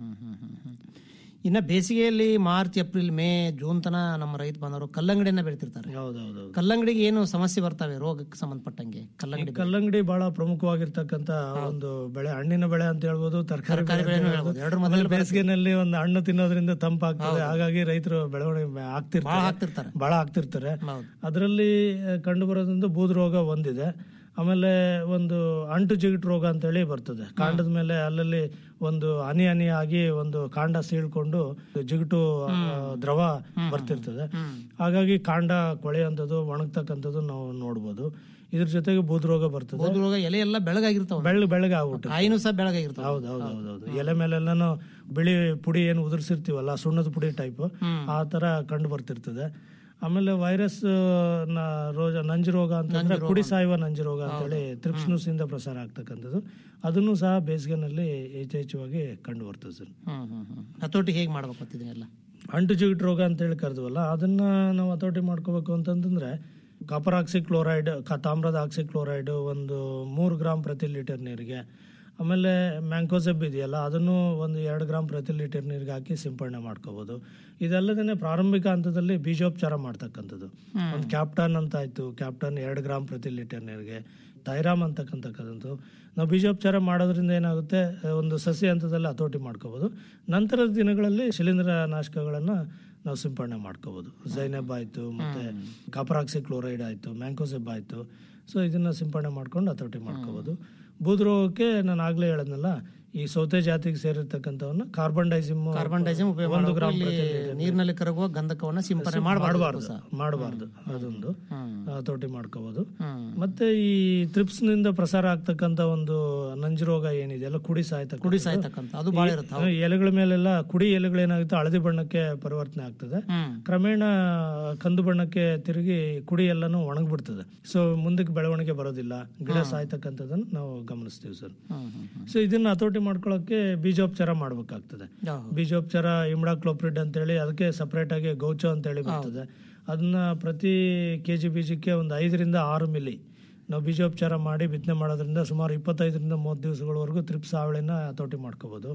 ಇನ್ನ ಬೇಸಿಗೆಯಲ್ಲಿ ಮಾರ್ಚ್ ಏಪ್ರಿಲ್ ಮೇ ಜೂನ್ ತನ ನಮ್ಮ ರೈತ ಬಾಂಧವರು ಕಲ್ಲಂಗಡಿಯನ್ನ ಬೆಳಿತಿರ್ತಾರೆ ಹೌದೌದು ಕಲ್ಲಂಗಡಿಗೆ ಏನು ಸಮಸ್ಯೆ ಬರ್ತವೆ ರೋಗಕ್ಕೆ ಸಂಬಂಧಪಟ್ಟಂಗೆ ಕಲ್ಲಂಗಡಿ ಕಲ್ಲಂಗಡಿ ಬಹಳ ಪ್ರಮುಖವಾಗಿರ್ತಕ್ಕಂಥ ಒಂದು ಬೆಳೆ ಹಣ್ಣಿನ ಬೆಳೆ ಅಂತ ಹೇಳ್ಬೋದು ತರಕಾರಿ ಬೆಳೆ ಅಂತ ಹೇಳ್ಬೋದು. ಎರಡರ ಆಮೇಲೆ ಬೇಸಿಗೆನಲ್ಲಿ ಒಂದು ಹಣ್ಣು ತಿನ್ನೋದ್ರಿಂದ ತಂಪಾಗ್ತದೆ ಹಾಗಾಗಿ ರೈತರು ಬೆಳವಣಿಗೆ ಆಗ್ತಿರ್ತಾರೆ ಆಗ್ತಿರ್ತಾರೆ. ಬಹಳ ಆಗ್ತಿರ್ತಾರೆ ಹೌದು. ಅದರಲ್ಲಿ ಕಂಡು ಬರೋದ್ರಿಂದ ಬೂದ್ ರೋಗ ಒಂದಿದೆ ಆಮೇಲೆ ಒಂದು ಅಂಟು ಜಿಗಿಟ್ ರೋಗ ಅಂತೇಳಿ ಬರ್ತದೆ ಕಾಂಡದ ಮೇಲೆ ಅಲ್ಲಲ್ಲಿ ಒಂದು ಹನಿ ಹನಿ ಆಗಿ ಒಂದು ಕಾಂಡ ಸೀಳ್ಕೊಂಡು ಜಿಗುಟು ಆ, ದ್ರವ ಬರ್ತಿರ್ತದೆ ಹಾಗಾಗಿ ಕಾಂಡ ಕೊಳೆಯುವಂಥದ್ದು ಒಣಗ್ತಕ್ಕಂಥದ್ದು ನಾವು ನೋಡ್ಬೋದು ಇದ್ರ ಜೊತೆಗೆ ಬೂದ್ ರೋಗ ಬರ್ತದೆ ಬೂದು ರೋಗ ಎಲೆ ಎಲ್ಲ ಬೆಳಗಾಗಿರ್ತಾವ ಬೆಳ್ಳಗ್ ಬೆಳಗ್ಗೆ ಆಗ್ಬಿಟ್ಟು ಕಾಯಿನೂ ಸಹ ಬೆಳಗಾಗಿರ್ತಾವ ಹೌದು ಹೌದು ಹೌದು ಹೌದು ಎಲೆ ಮೇಲೆಲ್ಲಾನು ಬಿಳಿ ಪುಡಿ ಏನು ಉದುರ್ಸಿರ್ತೀವಲ್ಲ ಸುಣ್ಣದ ಪುಡಿ ಟೈಪ್ ಆ ತರ ಕಂಡು ಬರ್ತಿರ್ತದೆ ಆಮೇಲೆ ವೈರಸ್ ನ ರೋಗ ನಂಜು ರೋಗ ಅಂತಂದ್ರೆ ಕುಡಿ ಸಾಯುವ ನಂಜು ರೋಗ ಅಂತೇಳಿ ತ್ರಿಪ್ಸ್ನುಸ್ ಇಂದ ಪ್ರಸಾರ ಆಗ್ತಕ್ಕಂಥದ್ದು ಅದನ್ನು ಸಹ ಬೇಸಿಗೆನಲ್ಲಿ ಯಥೇಚ್ಛವಾಗಿ ಕಂಡು ಬರ್ತದೆ ಸರ್ ಹ್ಮ್ ಹ್ಮ್ ಹ್ಮ್ ಹತೋಟಿ ಹೇಗ್ ಮಾಡ್ಬೇಕು ಅಂತ ಇದನ್ನೆಲ್ಲ ಅಂಟು ಜಿಗಿಟ್ ರೋಗ ಅಂತೇಳಿ ಕರೆದ್ವಲ್ಲ ಅದನ್ನ ನಾವು ಹತೋಟಿ ಮಾಡ್ಕೋಬೇಕು ಅಂತಂತಂದ್ರೆ ಕಾಪರ್ ಆಕ್ಸಿ ಕ್ಲೋರೈಡ್ ಕ- ತಾಮ್ರದ ಆಕ್ಸಿ ಕ್ಲೋರೈಡ್ ಒಂದು ಮೂರು ಗ್ರಾಮ್ ಪ್ರತಿ ಲೀಟರ್ ನೀರಿಗೆ ಆಮೇಲೆ ಮ್ಯಾಂಕೋಸೆಬ್ ಇದೆಯಲ್ಲ ಅದನ್ನು ಒಂದು ಎರಡು ಗ್ರಾಮ್ ಪ್ರತಿ ಲೀಟರ್ ನೀರಿಗೆ ಹಾಕಿ ಸಿಂಪಡಣೆ ಮಾಡ್ಕೋಬಹುದು ಇದಲ್ಲದೇ ಪ್ರಾರಂಭಿಕ ಹಂತದಲ್ಲಿ ಬೀಜೋಪಚಾರ ಮಾಡ್ತಕ್ಕಂಥದ್ದು ಒಂದು ಕ್ಯಾಪ್ಟನ್ ಅಂತ ಆಯ್ತು ಕ್ಯಾಪ್ಟನ್ ಎರಡು ಗ್ರಾಮ್ ಪ್ರತಿ ಲೀಟರ್ ನೀರಿಗೆ ಥೈರಾಮ್ ಅಂತಕ್ಕಂಥದ್ದು ನಾವು ಬೀಜೋಪಚಾರ ಮಾಡೋದ್ರಿಂದ ಏನಾಗುತ್ತೆ ಒಂದು ಸಸ್ಯ ಹಂತದಲ್ಲಿ ಹತೋಟಿ ಮಾಡ್ಕೋಬಹುದು ನಂತರದ ದಿನಗಳಲ್ಲಿ ಶಿಲೀಂಧ್ರ ನಾಶಕಗಳನ್ನು ನಾವು ಸಿಂಪಡಣೆ ಮಾಡ್ಕೋಬಹುದು ಜೈನೆಬ್ ಆಯ್ತು ಮತ್ತೆ ಕಾಪರಾಕ್ಸಿ ಕ್ಲೋರೈಡ್ ಆಯ್ತು ಮ್ಯಾಂಕೋಸೆಬ್ ಆಯ್ತು ಸೊ ಇದನ್ನ ಸಿಂಪಡಣೆ ಮಾಡ್ಕೊಂಡು ಹತೋಟಿ ಮಾಡ್ಕೋಬಹುದು ಬೂದ್ರೋಗಕ್ಕೆ ನಾನು ಆಗ್ಲೇ ಹೇಳದ್ನಲ್ಲ ಈ ಸೌತೆ ಜಾತಿಗೆ ಸೇರಿರ್ತಕ್ಕಂಥವನ್ನ ಕಾರ್ಬನ್ ಡೈಸಿಮ್ ಕಾರ್ಬನ್ ಡೈಸಿಮ್ ಉಪಯೋಗ ಒಂದು ಮಾಡ್ಬೇಕು. ಗ್ರಾಮ್ ಇಲ್ಲಿ ಪ್ರತಿ ಲೀಟರ್ ನೀರಿನಲ್ಲಿ ಕರಗುವ ಗಂಧಕವನ್ನ ಸಿಂಪಡಣೆ ಮಾಡಬಾರ್ದು ಮಾಡಬಾರ್ದು ಮಾಡಬಾರ್ದು ಅದೊಂದು ಹತೋಟಿ ಮಾಡ್ಕೋಬಹುದು ಮತ್ತೆ ಈ ತ್ರಿಪ್ಸ್ ನಿಂದ ಪ್ರಸಾರ ಆಗ್ತಕ್ಕಂತ ಒಂದು ನಂಜು ರೋಗ ಏನಿದೆಯಲ್ಲ ಕುಡಿ ಸಾಯ್ತಕ್ಕ ಕುಡಿ ಸಾಯ್ತಕ್ಕಂಥ ಅದು ಬಾಳ ಇರುತ್ತೆ ಈ ಎಲೆಗಳ ಮೇಲೆಲ್ಲ ಕುಡಿ ಎಲೆಗಳೇನಾಗುತ್ತೆ ಹಳದಿ ಬಣ್ಣಕ್ಕೆ ಪರಿವರ್ತನೆ ಆಗ್ತದೆ ಕ್ರಮೇಣ ಕಂದು ಬಣ್ಣಕ್ಕೆ ತಿರುಗಿ ಕುಡಿ ಎಲ್ಲಾನು ಒಣಗ್ಬಿಡ್ತದೆ ಸೊ ಮುಂದಕ್ಕೆ ಬೆಳವಣಿಗೆ ಬರೋದಿಲ್ಲ ಗಿಡ ಸಾಯ್ತಕ್ಕಂಥದ್ದನ್ನ ನಾವು ಗಮನಿಸ್ತೀವಿ ಸರ್ ಸೊ ಇದನ್ನ ಹತೋಟಿ ಮಾಡ್ಕೊಳ್ಳೋಕೆ ಬೀಜೋಪಚಾರ ಮಾಡ್ಬೇಕಾಗ್ತದೆ ಬೀಜೋಪಚಾರ ಇಮ್ಡಾಕ್ಲೋಪ್ರಿಡ್ ಅಂತೇಳಿ ಅದಕ್ಕೆ ಸಪರೇಟ್ ಆಗಿ ಗೌಚೋ ಅಂತೇಳಿ ಬರ್ತದೆ ಅದನ್ನ ಪ್ರತಿ ಕೆ ಜಿ ಬೀಜಕ್ಕೆ ಒಂದು ಐದರಿಂದ ಆರು ಮಿಲಿ ನಾವು ಬೀಜೋಪಚಾರ ಮಾಡಿ ಬಿತ್ತನೆ ಮಾಡೋದ್ರಿಂದ ಸುಮಾರು ಇಪ್ಪತ್ತೈದರಿಂದ ಮೂವತ್ತು ದಿವಸಗಳವರೆಗೂ ತ್ರಿಪ್ಸ್ ಹಾವಳಿನ ಹತೋಟಿ ಮಾಡ್ಕೋಬಹುದು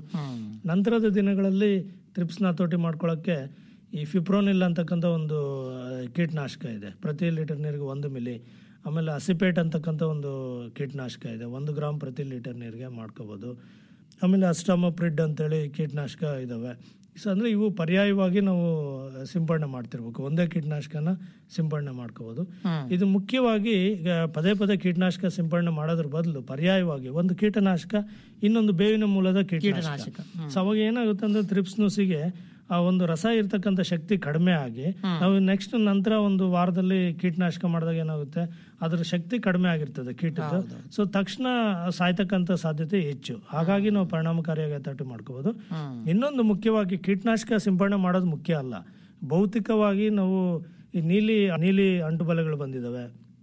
ನಂತರದ ದಿನಗಳಲ್ಲಿ ತ್ರಿಪ್ಸ್ನ ಹತೋಟಿ ಮಾಡ್ಕೊಳ್ಳೋಕ್ಕೆ ಈ ಫಿಪ್ರೋನಿಲ್ ಅಂತಕ್ಕಂಥ ಒಂದು ಆ, ಕೀಟನಾಶಕ ಇದೆ ಪ್ರತಿ ಲೀಟರ್ ನೀರಿಗೆ ಒಂದು ಮಿಲಿ ಆಮೇಲೆ ಅಸಿಪೇಟ್ ಅಂತಕ್ಕಂಥ ಒಂದು ಕೀಟನಾಶಕ ಇದೆ ಒಂದು ಗ್ರಾಮ್ ಪ್ರತಿ ಲೀಟರ್ ನೀರಿಗೆ ಮಾಡ್ಕೋಬೋದು ಆಮೇಲೆ ಅಸ್ಟಾಮಪ್ರಿಡ್ ಅಂತೇಳಿ ಕೀಟನಾಶಕ ಇದಾವೆ ಸೊ ಅಂದರೆ ಇವು ಪರ್ಯಾಯವಾಗಿ ನಾವು ಸಿಂಪಡಣೆ ಮಾಡ್ತಿರ್ಬೇಕು ಒಂದೇ ಕೀಟನಾಶಕನ ಸಿಂಪಡಣೆ ಮಾಡ್ಕೋಬೋದು ಇದು ಮುಖ್ಯವಾಗಿ ಈಗ ಪದೇ ಪದೇ ಕೀಟನಾಶಕ ಸಿಂಪಡಣೆ ಮಾಡೋದ್ರ ಬದಲು ಪರ್ಯಾಯವಾಗಿ ಒಂದು ಕೀಟನಾಶಕ ಇನ್ನೊಂದು ಬೇವಿನ ಮೂಲದ ಕೀಟನಾಶಕ ಸೊ ಅವಾಗ ಏನಾಗುತ್ತೆ ಅಂದ್ರೆ ತ್ರಿಪ್ಸ್ ನುಸಿಗೆ ಆ ಒಂದು ರಸ ಇರ್ತಕ್ಕಂಥ ಶಕ್ತಿ ಕಡಿಮೆ ಆಗಿ ನಾವು ನೆಕ್ಸ್ಟ್ ನಂತರ ಒಂದು ವಾರದಲ್ಲಿ ಕೀಟನಾಶಕ ಮಾಡಿದಾಗ ಏನಾಗುತ್ತೆ ಅದ್ರ ಶಕ್ತಿ ಕಡಿಮೆ ಆಗಿರ್ತದೆ ಕೀಟದ್ದು ಸೊ ತಕ್ಷಣ ಸಾಯ್ತಕ್ಕಂಥ ಸಾಧ್ಯತೆ ಹೆಚ್ಚು ಹಾಗಾಗಿ ನಾವು ಪರಿಣಾಮಕಾರಿಯಾಗಿ ಹತೋಟಿ ಮಾಡ್ಕೋಬಹುದು ಇನ್ನೊಂದು ಮುಖ್ಯವಾಗಿ ಕೀಟನಾಶಕ ಸಿಂಪಡಣೆ ಮಾಡೋದು ಮುಖ್ಯ ಅಲ್ಲ ಭೌತಿಕವಾಗಿ ನಾವು ಈ ನೀಲಿ ನೀಲಿ ಅಂಟುಬಲೆಗಳು ಬಂದಿದ್ದಾವೆ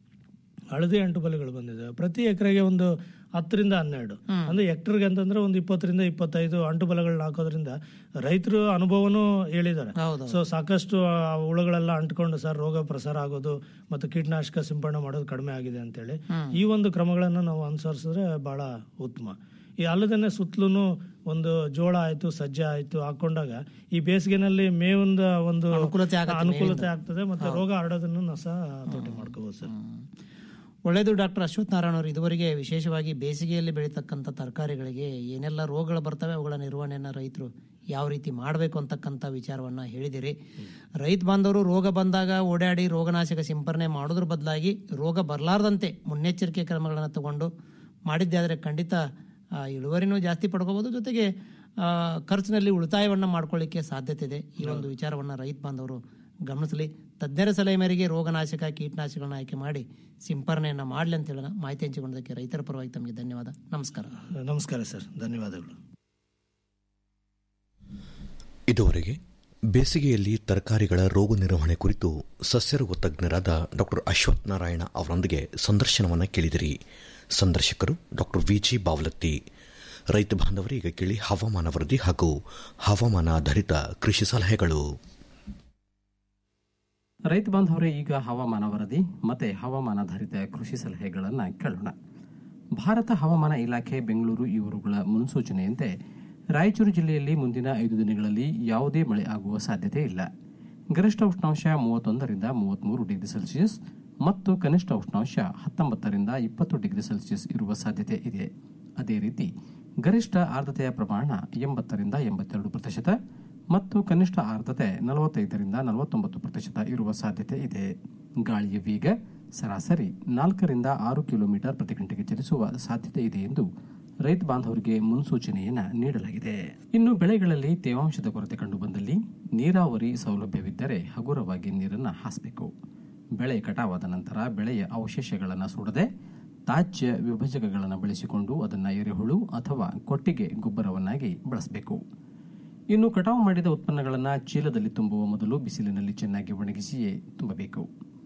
ಹಳದಿ ಅಂಟುಬಲೆಗಳು ಬಂದಿದೆ ಪ್ರತಿ ಎಕರೆಗೆ ಒಂದು ಹತ್ತರಿಂದ ಹನ್ನೆರಡು ಅಂದ್ರೆ ಹೆಕ್ಟರ್ಗೆ ಅಂತಂದ್ರೆ ಒಂದು ಇಪ್ಪತ್ತರಿಂದ ಇಪ್ಪತ್ತೈದು ಅಂಟುಬಲೆಗಳನ್ನ ಹಾಕೋದ್ರಿಂದ ರೈತರು ಅನುಭವನೂ ಹೇಳಿದ್ದಾರೆ ಸೊ ಸಾಕಷ್ಟು ಆ ಹುಳುಗಳೆಲ್ಲ ಅಂಟ್ಕೊಂಡು ಸರ್ ರೋಗ ಪ್ರಸಾರ ಆಗೋದು ಮತ್ತು ಕೀಟನಾಶಕ ಸಿಂಪಡಣೆ ಮಾಡೋದು ಕಡಿಮೆ ಆಗಿದೆ ಅಂತೇಳಿ ಈ ಒಂದು ಕ್ರಮಗಳನ್ನ ನಾವು ಅನುಸರಿಸಿದ್ರೆ ಬಹಳ ಉತ್ತಮ ಈ ಅಲ್ಲದೇ ಸುತ್ತಲೂ ಒಂದು ಜೋಳ ಆಯ್ತು ಸಜ್ಜೆ ಆಯ್ತು ಹಾಕೊಂಡಾಗ ಈ ಬೇಸಿಗೆನಲ್ಲಿ ಮೇವಿಂದ ಒಂದು ಅನುಕೂಲತೆ ಆಗತ್ತೆ ಅನುಕೂಲತೆ ಆಗ್ತದೆ ಮತ್ತೆ ರೋಗ ಹರಡೋದನ್ನು ನಾವು ಸಹ ಹತೋಟಿ ಮಾಡ್ಕೋಬಹುದು ಸರ್ ಒಳ್ಳೆಯದು ಡಾಕ್ಟರ್ ಅಶ್ವಥ್ ನಾರಾಯಣ ಅವರು ಇದುವರೆಗೆ ವಿಶೇಷವಾಗಿ ಬೇಸಿಗೆಯಲ್ಲಿ ಬೆಳೀತಕ್ಕಂಥ ತರಕಾರಿಗಳಿಗೆ ಏನೆಲ್ಲ ರೋಗಗಳು ಬರ್ತವೆ ಅವುಗಳ ನಿರ್ವಹಣೆಯನ್ನು ರೈತರು ಯಾವ ರೀತಿ ಮಾಡಬೇಕು ಅಂತಕ್ಕಂಥ ವಿಚಾರವನ್ನು ಹೇಳಿದಿರಿ ರೈತ ಬಾಂಧವರು ರೋಗ ಬಂದಾಗ ಓಡಾಡಿ ರೋಗನಾಶಕ ಸಿಂಪರಣೆ ಮಾಡೋದ್ರ ಬದಲಾಗಿ ರೋಗ ಬರಲಾರ್ದಂತೆ ಮುನ್ನೆಚ್ಚರಿಕೆ ಕ್ರಮಗಳನ್ನು ತಗೊಂಡು ಮಾಡಿದ್ದೆ ಆದರೆ ಖಂಡಿತ ಆ, ಇಳುವರಿನೂ ಜಾಸ್ತಿ ಪಡ್ಕೋಬೋದು ಜೊತೆಗೆ ಆ, ಖರ್ಚಿನಲ್ಲಿ ಉಳಿತಾಯವನ್ನು ಮಾಡ್ಕೊಳ್ಳಿಕ್ಕೆ ಸಾಧ್ಯತೆ ಇದೆ ಈ ಒಂದು ವಿಚಾರವನ್ನು ರೈತ ಬಾಂಧವರು ಗಮನಿಸಲಿ ತಜ್ಞರ ಸಲಹೆ ಮೇರೆಗೆ ರೋಗನಾಶಕ ಕೀಟನಾಶಕಗಳನ್ನ ಆಯ್ಕೆ ಮಾಡಿ ಸಿಂಪರಣೆಯನ್ನು ಮಾಡಲಿ ಅಂತ ಹೇಳೋಣ ಮಾಹಿತಿ ಹಂಚಿಕೊಂಡದಕ್ಕೆ ರೈತರ ಪರವಾಗಿ ತಮಗೆ ಧನ್ಯವಾದ ನಮಸ್ಕಾರ ನಮಸ್ಕಾರ ಸರ್ ಧನ್ಯವಾದಗಳು ಇದುವರೆಗೆ ಬೇಸಿಗೆಯಲ್ಲಿ ತರಕಾರಿಗಳ ರೋಗ ನಿರ್ವಹಣೆ ಕುರಿತು ಸಸ್ಯರೋಗ ತಜ್ಞರಾದ ಡಾಕ್ಟರ್ ಅಶ್ವಥ್ ನಾರಾಯಣ ಅವರೊಂದಿಗೆ ಸಂದರ್ಶನವನ್ನು ಕೇಳಿದಿರಿ ಸಂದರ್ಶಕರು ಡಾಕ್ಟರ್ ವಿಜಿ ಬಾವಲತ್ತಿ ರೈತ ಬಾಂಧವರೀಗ ಕೇಳಿ ಹವಾಮಾನ ವರದಿ ಹಾಗೂ ಹವಾಮಾನ ಆಧಾರಿತ ಕೃಷಿ ಸಲಹೆಗಳು ರೈತ ಬಾಂಧವರೇ ಈಗ ಹವಾಮಾನ ವರದಿ ಮತ್ತೆ ಹವಾಮಾನಾಧಾರಿತ ಕೃಷಿ ಸಲಹೆಗಳನ್ನು ಕೇಳೋಣ ಭಾರತ ಹವಾಮಾನ ಇಲಾಖೆ ಬೆಂಗಳೂರು ಇವರುಗಳ ಮುನ್ಸೂಚನೆಯಂತೆ ರಾಯಚೂರು ಜಿಲ್ಲೆಯಲ್ಲಿ ಮುಂದಿನ ಐದು ದಿನಗಳಲ್ಲಿ ಯಾವುದೇ ಮಳೆ ಆಗುವ ಸಾಧ್ಯತೆ ಇಲ್ಲ ಗರಿಷ್ಠ ಉಷ್ಣಾಂಶ ಮೂವತ್ತೊಂದರಿಂದ ಮೂವತ್ಮೂರು ಡಿಗ್ರಿ ಸೆಲ್ಸಿಯಸ್ ಮತ್ತು ಕನಿಷ್ಠ ಉಷ್ಣಾಂಶ ಹತ್ತೊಂಬತ್ತರಿಂದ ಇಪ್ಪತ್ತು ಡಿಗ್ರಿ ಸೆಲ್ಸಿಯಸ್ ಇರುವ ಸಾಧ್ಯತೆ ಇದೆ ಅದೇ ರೀತಿ ಗರಿಷ್ಠ ಆರ್ದ್ರತೆಯ ಪ್ರಮಾಣ ಎಂಬತ್ತರಿಂದ ಎಂಬತ್ತೆರಡು ಪ್ರತಿಶತ ಮತ್ತು ಕನಿಷ್ಠ ಆರ್ದ್ರತೆ ನಲವತ್ತೈದರಿಂದ ನಲವತ್ತೊಂಬತ್ತು ಪ್ರತಿಶತ ಇರುವ ಸಾಧ್ಯತೆ ಇದೆ ಗಾಳಿಯ ವೇಗ ಸರಾಸರಿ ನಾಲ್ಕರಿಂದ ಆರು ಕಿಲೋಮೀಟರ್ ಪ್ರತಿ ಗಂಟೆಗೆ ಚಲಿಸುವ ಸಾಧ್ಯತೆ ಇದೆ ಎಂದು ರೈತ ಬಾಂಧವರಿಗೆ ಮುನ್ಸೂಚನೆಯನ್ನ ನೀಡಲಾಗಿದೆ ಇನ್ನು ಬೆಳೆಗಳಲ್ಲಿ ತೇವಾಂಶದ ಕೊರತೆ ಕಂಡುಬಂದಲ್ಲಿ ನೀರಾವರಿ ಸೌಲಭ್ಯವಿದ್ದರೆ ಹಗುರವಾಗಿ ನೀರನ್ನು ಹಾಸಬೇಕು ಬೆಳೆ ಕಟಾವಾದ ನಂತರ ಬೆಳೆಯ ಅವಶೇಷಗಳನ್ನು ಸುಡದೆ ತಾಜ್ಯ ವಿಭಜಕಗಳನ್ನು ಬಳಸಿಕೊಂಡು ಅದನ್ನು ಎರೆಹುಳು ಅಥವಾ ಕೊಟ್ಟಿಗೆ ಗೊಬ್ಬರವನ್ನಾಗಿ ಬಳಸಬೇಕು ಇನ್ನು ಕಟಾವು ಮಾಡಿದ ಉತ್ಪನ್ನಗಳನ್ನು ಚೀಲದಲ್ಲಿ ತುಂಬುವ ಮೊದಲು ಬಿಸಿಲಿನಲ್ಲಿ ಚೆನ್ನಾಗಿ ಒಣಗಿಸಿಯೇ ತುಂಬಬೇಕು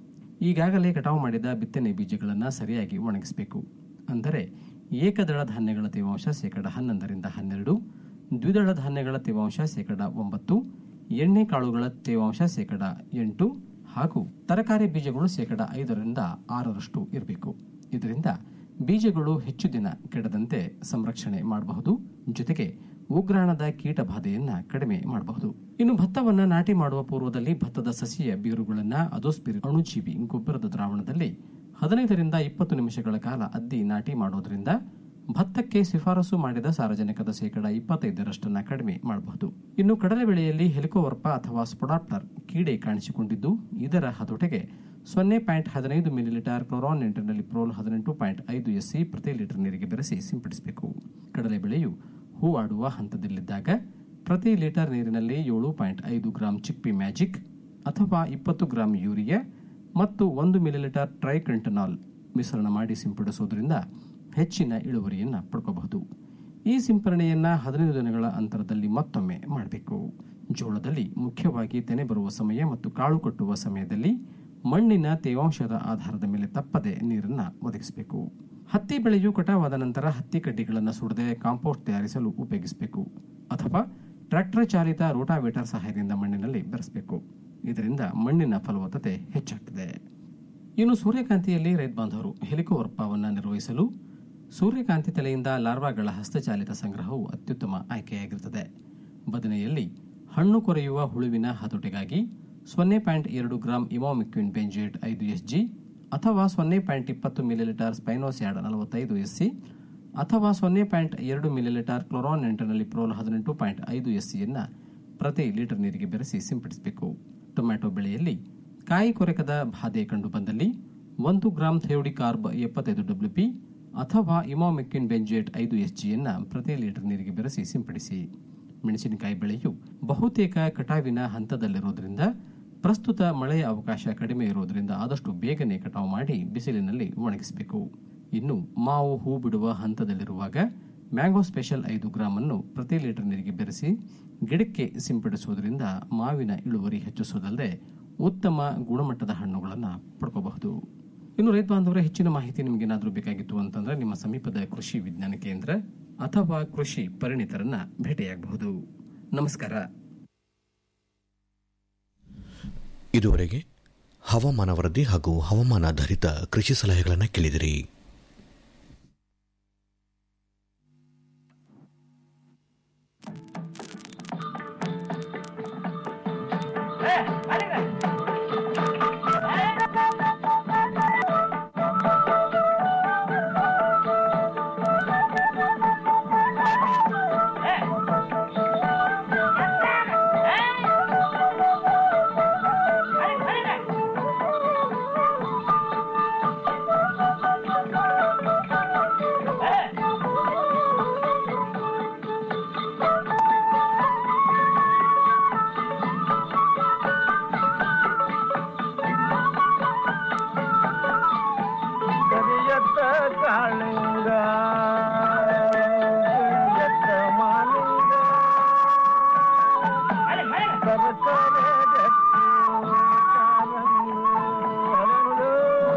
ಈಗಾಗಲೇ ಕಟಾವು ಮಾಡಿದ ಬಿತ್ತನೆ ಬೀಜಗಳನ್ನು ಸರಿಯಾಗಿ ಒಣಗಿಸಬೇಕು ಅಂದರೆ ಏಕದಳ ಧಾನ್ಯಗಳ ತೇವಾಂಶ ಶೇಕಡ ಹನ್ನೊಂದರಿಂದ ಹನ್ನೆರಡು ದ್ವಿದಳ ಧಾನ್ಯಗಳ ತೇವಾಂಶ ಶೇಕಡ ಒಂಬತ್ತು ಎಣ್ಣೆ ಕಾಳುಗಳ ತೇವಾಂಶ ಶೇಕಡ ಎಂಟು ಹಾಗೂ ತರಕಾರಿ ಬೀಜಗಳು ಶೇಕಡ ಐದರಿಂದ ಆರರಷ್ಟು ಇರಬೇಕು ಇದರಿಂದ ಬೀಜಗಳು ಹೆಚ್ಚು ದಿನ ಕೆಡದಂತೆ ಸಂರಕ್ಷಣೆ ಮಾಡಬಹುದು ಜೊತೆಗೆ ಉಗ್ರಾಣದ ಕೀಟ ಬಾಧೆಯನ್ನ ಕಡಿಮೆ ಮಾಡಬಹುದು ಇನ್ನು ಭತ್ತವನ್ನ ನಾಟಿ ಮಾಡುವ ಪೂರ್ವದಲ್ಲಿ ಭತ್ತದ ಸಸಿಯ ಬೇರುಗಳನ್ನ ಅಜೋಸ್ಪಿರಿ ಅಣುಜೀವಿ ಗೊಬ್ಬರದ ದ್ರಾವಣದಲ್ಲಿ ಹದಿನೈದರಿಂದ ಇಪ್ಪತ್ತು ನಿಮಿಷಗಳ ಕಾಲ ಅದ್ದಿ ನಾಟಿ ಮಾಡೋದ್ರಿಂದ ಭತ್ತಕ್ಕೆ ಶಿಫಾರಸು ಮಾಡಿದ ಸಾರಜನಕದ ಶೇಕಡ ಇಪ್ಪತ್ತೈದರಷ್ಟನ್ನ ಕಡಿಮೆ ಮಾಡಬಹುದು ಇನ್ನು ಕಡಲೆ ಬೆಳೆಯಲ್ಲಿ ಹೆಲಿಕೋವರ್ಪ ಅಥವಾ ಸ್ಪೊಡಾಪ್ಟರ್ ಕೀಡೆ ಕಾಣಿಸಿಕೊಂಡಿದ್ದು ಇದರ ಹತೋಟೆಗೆ ಸೊನ್ನೆ ಪಾಯಿಂಟ್ ಹದಿನೈದು ಮಿಲಿಲೀಟರ್ ಕ್ಲೋರಾನ್ ನಿಂಟಿನಲ್ಲಿ ಪ್ರೋಲ್ ಹದಿನೆಂಟು ಪಾಯಿಂಟ್ ಐದು ಎಸ್ಸಿ ಪ್ರತಿ ಲೀಟರ್ ನೀರಿಗೆ ಬೆರೆಸಿ ಸಿಂಪಡಿಸಬೇಕು ಕಡಲೆ ಬೆಳೆಯು ಹೂವಾಡುವ ಹಂತದಲ್ಲಿದ್ದಾಗ ಪ್ರತಿ ಲೀಟರ್ ನೀರಿನಲ್ಲಿ ಏಳು ಪಾಯಿಂಟ್ ಐದು ಗ್ರಾಂ ಚಿಪ್ಪಿ ಮ್ಯಾಜಿಕ್ ಅಥವಾ ಇಪ್ಪತ್ತು ಗ್ರಾಂ ಯೂರಿಯಾ ಮತ್ತು ಒಂದು ಮಿಲಿಲೀಟರ್ ಟ್ರೈಕಂಟನಾಲ್ ಮಿಶ್ರಣ ಮಾಡಿ ಸಿಂಪಡಿಸುವುದರಿಂದ ಹೆಚ್ಚಿನ ಇಳುವರಿಯನ್ನು ಪಡ್ಕೋಬಹುದು ಈ ಸಿಂಪರಣೆಯನ್ನ ಹದಿನೈದು ದಿನಗಳ ಅಂತರದಲ್ಲಿ ಮತ್ತೊಮ್ಮೆ ಮಾಡಬೇಕು ಜೋಳದಲ್ಲಿ ಮುಖ್ಯವಾಗಿ ತೆನೆ ಬರುವ ಸಮಯ ಮತ್ತು ಕಾಳು ಕಟ್ಟುವ ಸಮಯದಲ್ಲಿ ಮಣ್ಣಿನ ತೇವಾಂಶದ ಆಧಾರದ ಮೇಲೆ ತಪ್ಪದೆ ನೀರನ್ನು ಒದಗಿಸಬೇಕು ಹತ್ತಿ ಬೆಳೆಯು ಕಟಾವಾದ ನಂತರ ಹತ್ತಿ ಕಡ್ಡಿಗಳನ್ನು ಸುಡದೆ ಕಾಂಪೋಸ್ಟ್ ತಯಾರಿಸಲು ಉಪಯೋಗಿಸಬೇಕು ಅಥವಾ ಟ್ರ್ಯಾಕ್ಟರ್ ಚಾಲಿತ ರೋಟಾವೇಟರ್ ಸಹಾಯದಿಂದ ಮಣ್ಣಿನಲ್ಲಿ ಬೆರೆಸಬೇಕು ಇದರಿಂದ ಮಣ್ಣಿನ ಫಲವತ್ತತೆ ಹೆಚ್ಚಾಗ್ತದೆ ಇನ್ನು ಸೂರ್ಯಕಾಂತಿಯಲ್ಲಿ ರೈತ ಬಾಂಧವರು ಹೆಲಿಕೋವರ್ಪವನ್ನು ನಿರ್ವಹಿಸಲು ಸೂರ್ಯಕಾಂತಿ ತಲೆಯಿಂದ ಲಾರ್ವಾಗಳ ಹಸ್ತಚಾಲಿತ ಸಂಗ್ರಹವು ಅತ್ಯುತ್ತಮ ಆಯ್ಕೆಯಾಗಿರುತ್ತದೆ ಬದನೆಯಲ್ಲಿ ಹಣ್ಣು ಕೊರೆಯುವ ಹುಳುವಿನ ಹತೋಟಿಗಾಗಿ ಸೊನ್ನೆ ಪಾಯಿಂಟ್ ಎರಡು ಗ್ರಾಂ ಇಮಾಮಿಕ್ವಿನ್ ಬೆಂಜೇಟ್ ಐದು ಎಸ್ಜಿ ಅಥವಾ ಸೊನ್ನೆ ಪಾಯಿಂಟ್ ಇಪ್ಪತ್ತು ಮಿಲಿಲೀಟರ್ ಸ್ಪೈನೋಸ್ಯಾಡ್ ನಲವತ್ತೈದು ಎಸ್ಸಿ ಅಥವಾ ಸೊನ್ನೆ ಪಾಯಿಂಟ್ ಎರಡು ಮಿಲಿಲೀಟರ್ ಕ್ಲೋರಾನ್ ಎಂಟನಲ್ಲಿ ಪ್ರೋಲ್ ಹದಿನೆಂಟು ಪಾಯಿಂಟ್ ಐದು ಎಸ್ಸಿಯನ್ನು ಪ್ರತಿ ಲೀಟರ್ ನೀರಿಗೆ ಬೆರೆಸಿ ಸಿಂಪಡಿಸಬೇಕು ಟೊಮ್ಯಾಟೊ ಬೆಳೆಯಲ್ಲಿ ಕಾಯಿ ಕೊರೆಕದ ಬಾಧೆ ಕಂಡುಬಂದಲ್ಲಿ ಒಂದು ಗ್ರಾಂ ಥೆಯೋಡಿ ಕಾರ್ಬ್ ಎಪ್ಪತ್ತೈದು ಡಬ್ಲ್ಯೂಪಿ ಅಥವಾ ಇಮಾಮಿಕ್ವಿನ್ ಬೆಂಜೇಟ್ ಐದು ಎಸ್ಜಿಯನ್ನು ಪ್ರತಿ ಲೀಟರ್ ನೀರಿಗೆ ಬೆರೆಸಿ ಸಿಂಪಡಿಸಿ ಮೆಣಸಿನಕಾಯಿ ಬೆಳೆಯು ಬಹುತೇಕ ಕಟಾವಿನ ಹಂತದಲ್ಲಿರುವುದರಿಂದ ಪ್ರಸ್ತುತ ಮಳೆಯ ಅವಕಾಶ ಕಡಿಮೆ ಇರುವುದರಿಂದ ಆದಷ್ಟು ಬೇಗನೆ ಕಟಾವು ಮಾಡಿ ಬಿಸಿಲಿನಲ್ಲಿ ಒಣಗಿಸಬೇಕು ಇನ್ನು ಮಾವು ಹೂ ಬಿಡುವ ಹಂತದಲ್ಲಿರುವಾಗ ಮ್ಯಾಂಗೋ ಸ್ಪೆಷಲ್ ಐದು ಗ್ರಾಮ್ ಅನ್ನು ಪ್ರತಿ ಲೀಟರ್ ನೀರಿಗೆ ಬೆರೆಸಿ ಗಿಡಕ್ಕೆ ಸಿಂಪಡಿಸುವುದರಿಂದ ಮಾವಿನ ಇಳುವರಿ ಹೆಚ್ಚಿಸುವುದಲ್ಲದೆ ಉತ್ತಮ ಗುಣಮಟ್ಟದ ಹಣ್ಣುಗಳನ್ನು ಪಡ್ಕೋಬಹುದು ಇನ್ನು ರೈತ ಬಾಂಧವರ ಹೆಚ್ಚಿನ ಮಾಹಿತಿ ನಿಮಗೇನಾದರೂ ಬೇಕಾಗಿತ್ತು ಅಂತಂದ್ರೆ ನಿಮ್ಮ ಸಮೀಪದ ಕೃಷಿ ವಿಜ್ಞಾನ ಕೇಂದ್ರ ಅಥವಾ ಕೃಷಿ ಪರಿಣಿತರನ್ನ ಭೇಟಿಯಾಗಬಹುದು ನಮಸ್ಕಾರ ಇದುವರೆಗೆ ಹವಾಮಾನ ವರದಿ ಹಾಗೂ ಹವಾಮಾನಾಧಾರಿತ ಕೃಷಿ ಸಲಹೆಗಳನ್ನು ಕೇಳಿದಿರಿ ಕರಿಯತ್ತ ಕಾಳಿಂಗ ಕರಿಯತ್ತ ಮಾಲಿಂಗ ಕರಕರೆ ಗಟ್ಟಿ ಕಾಲಂಗಿ ಹರಳು.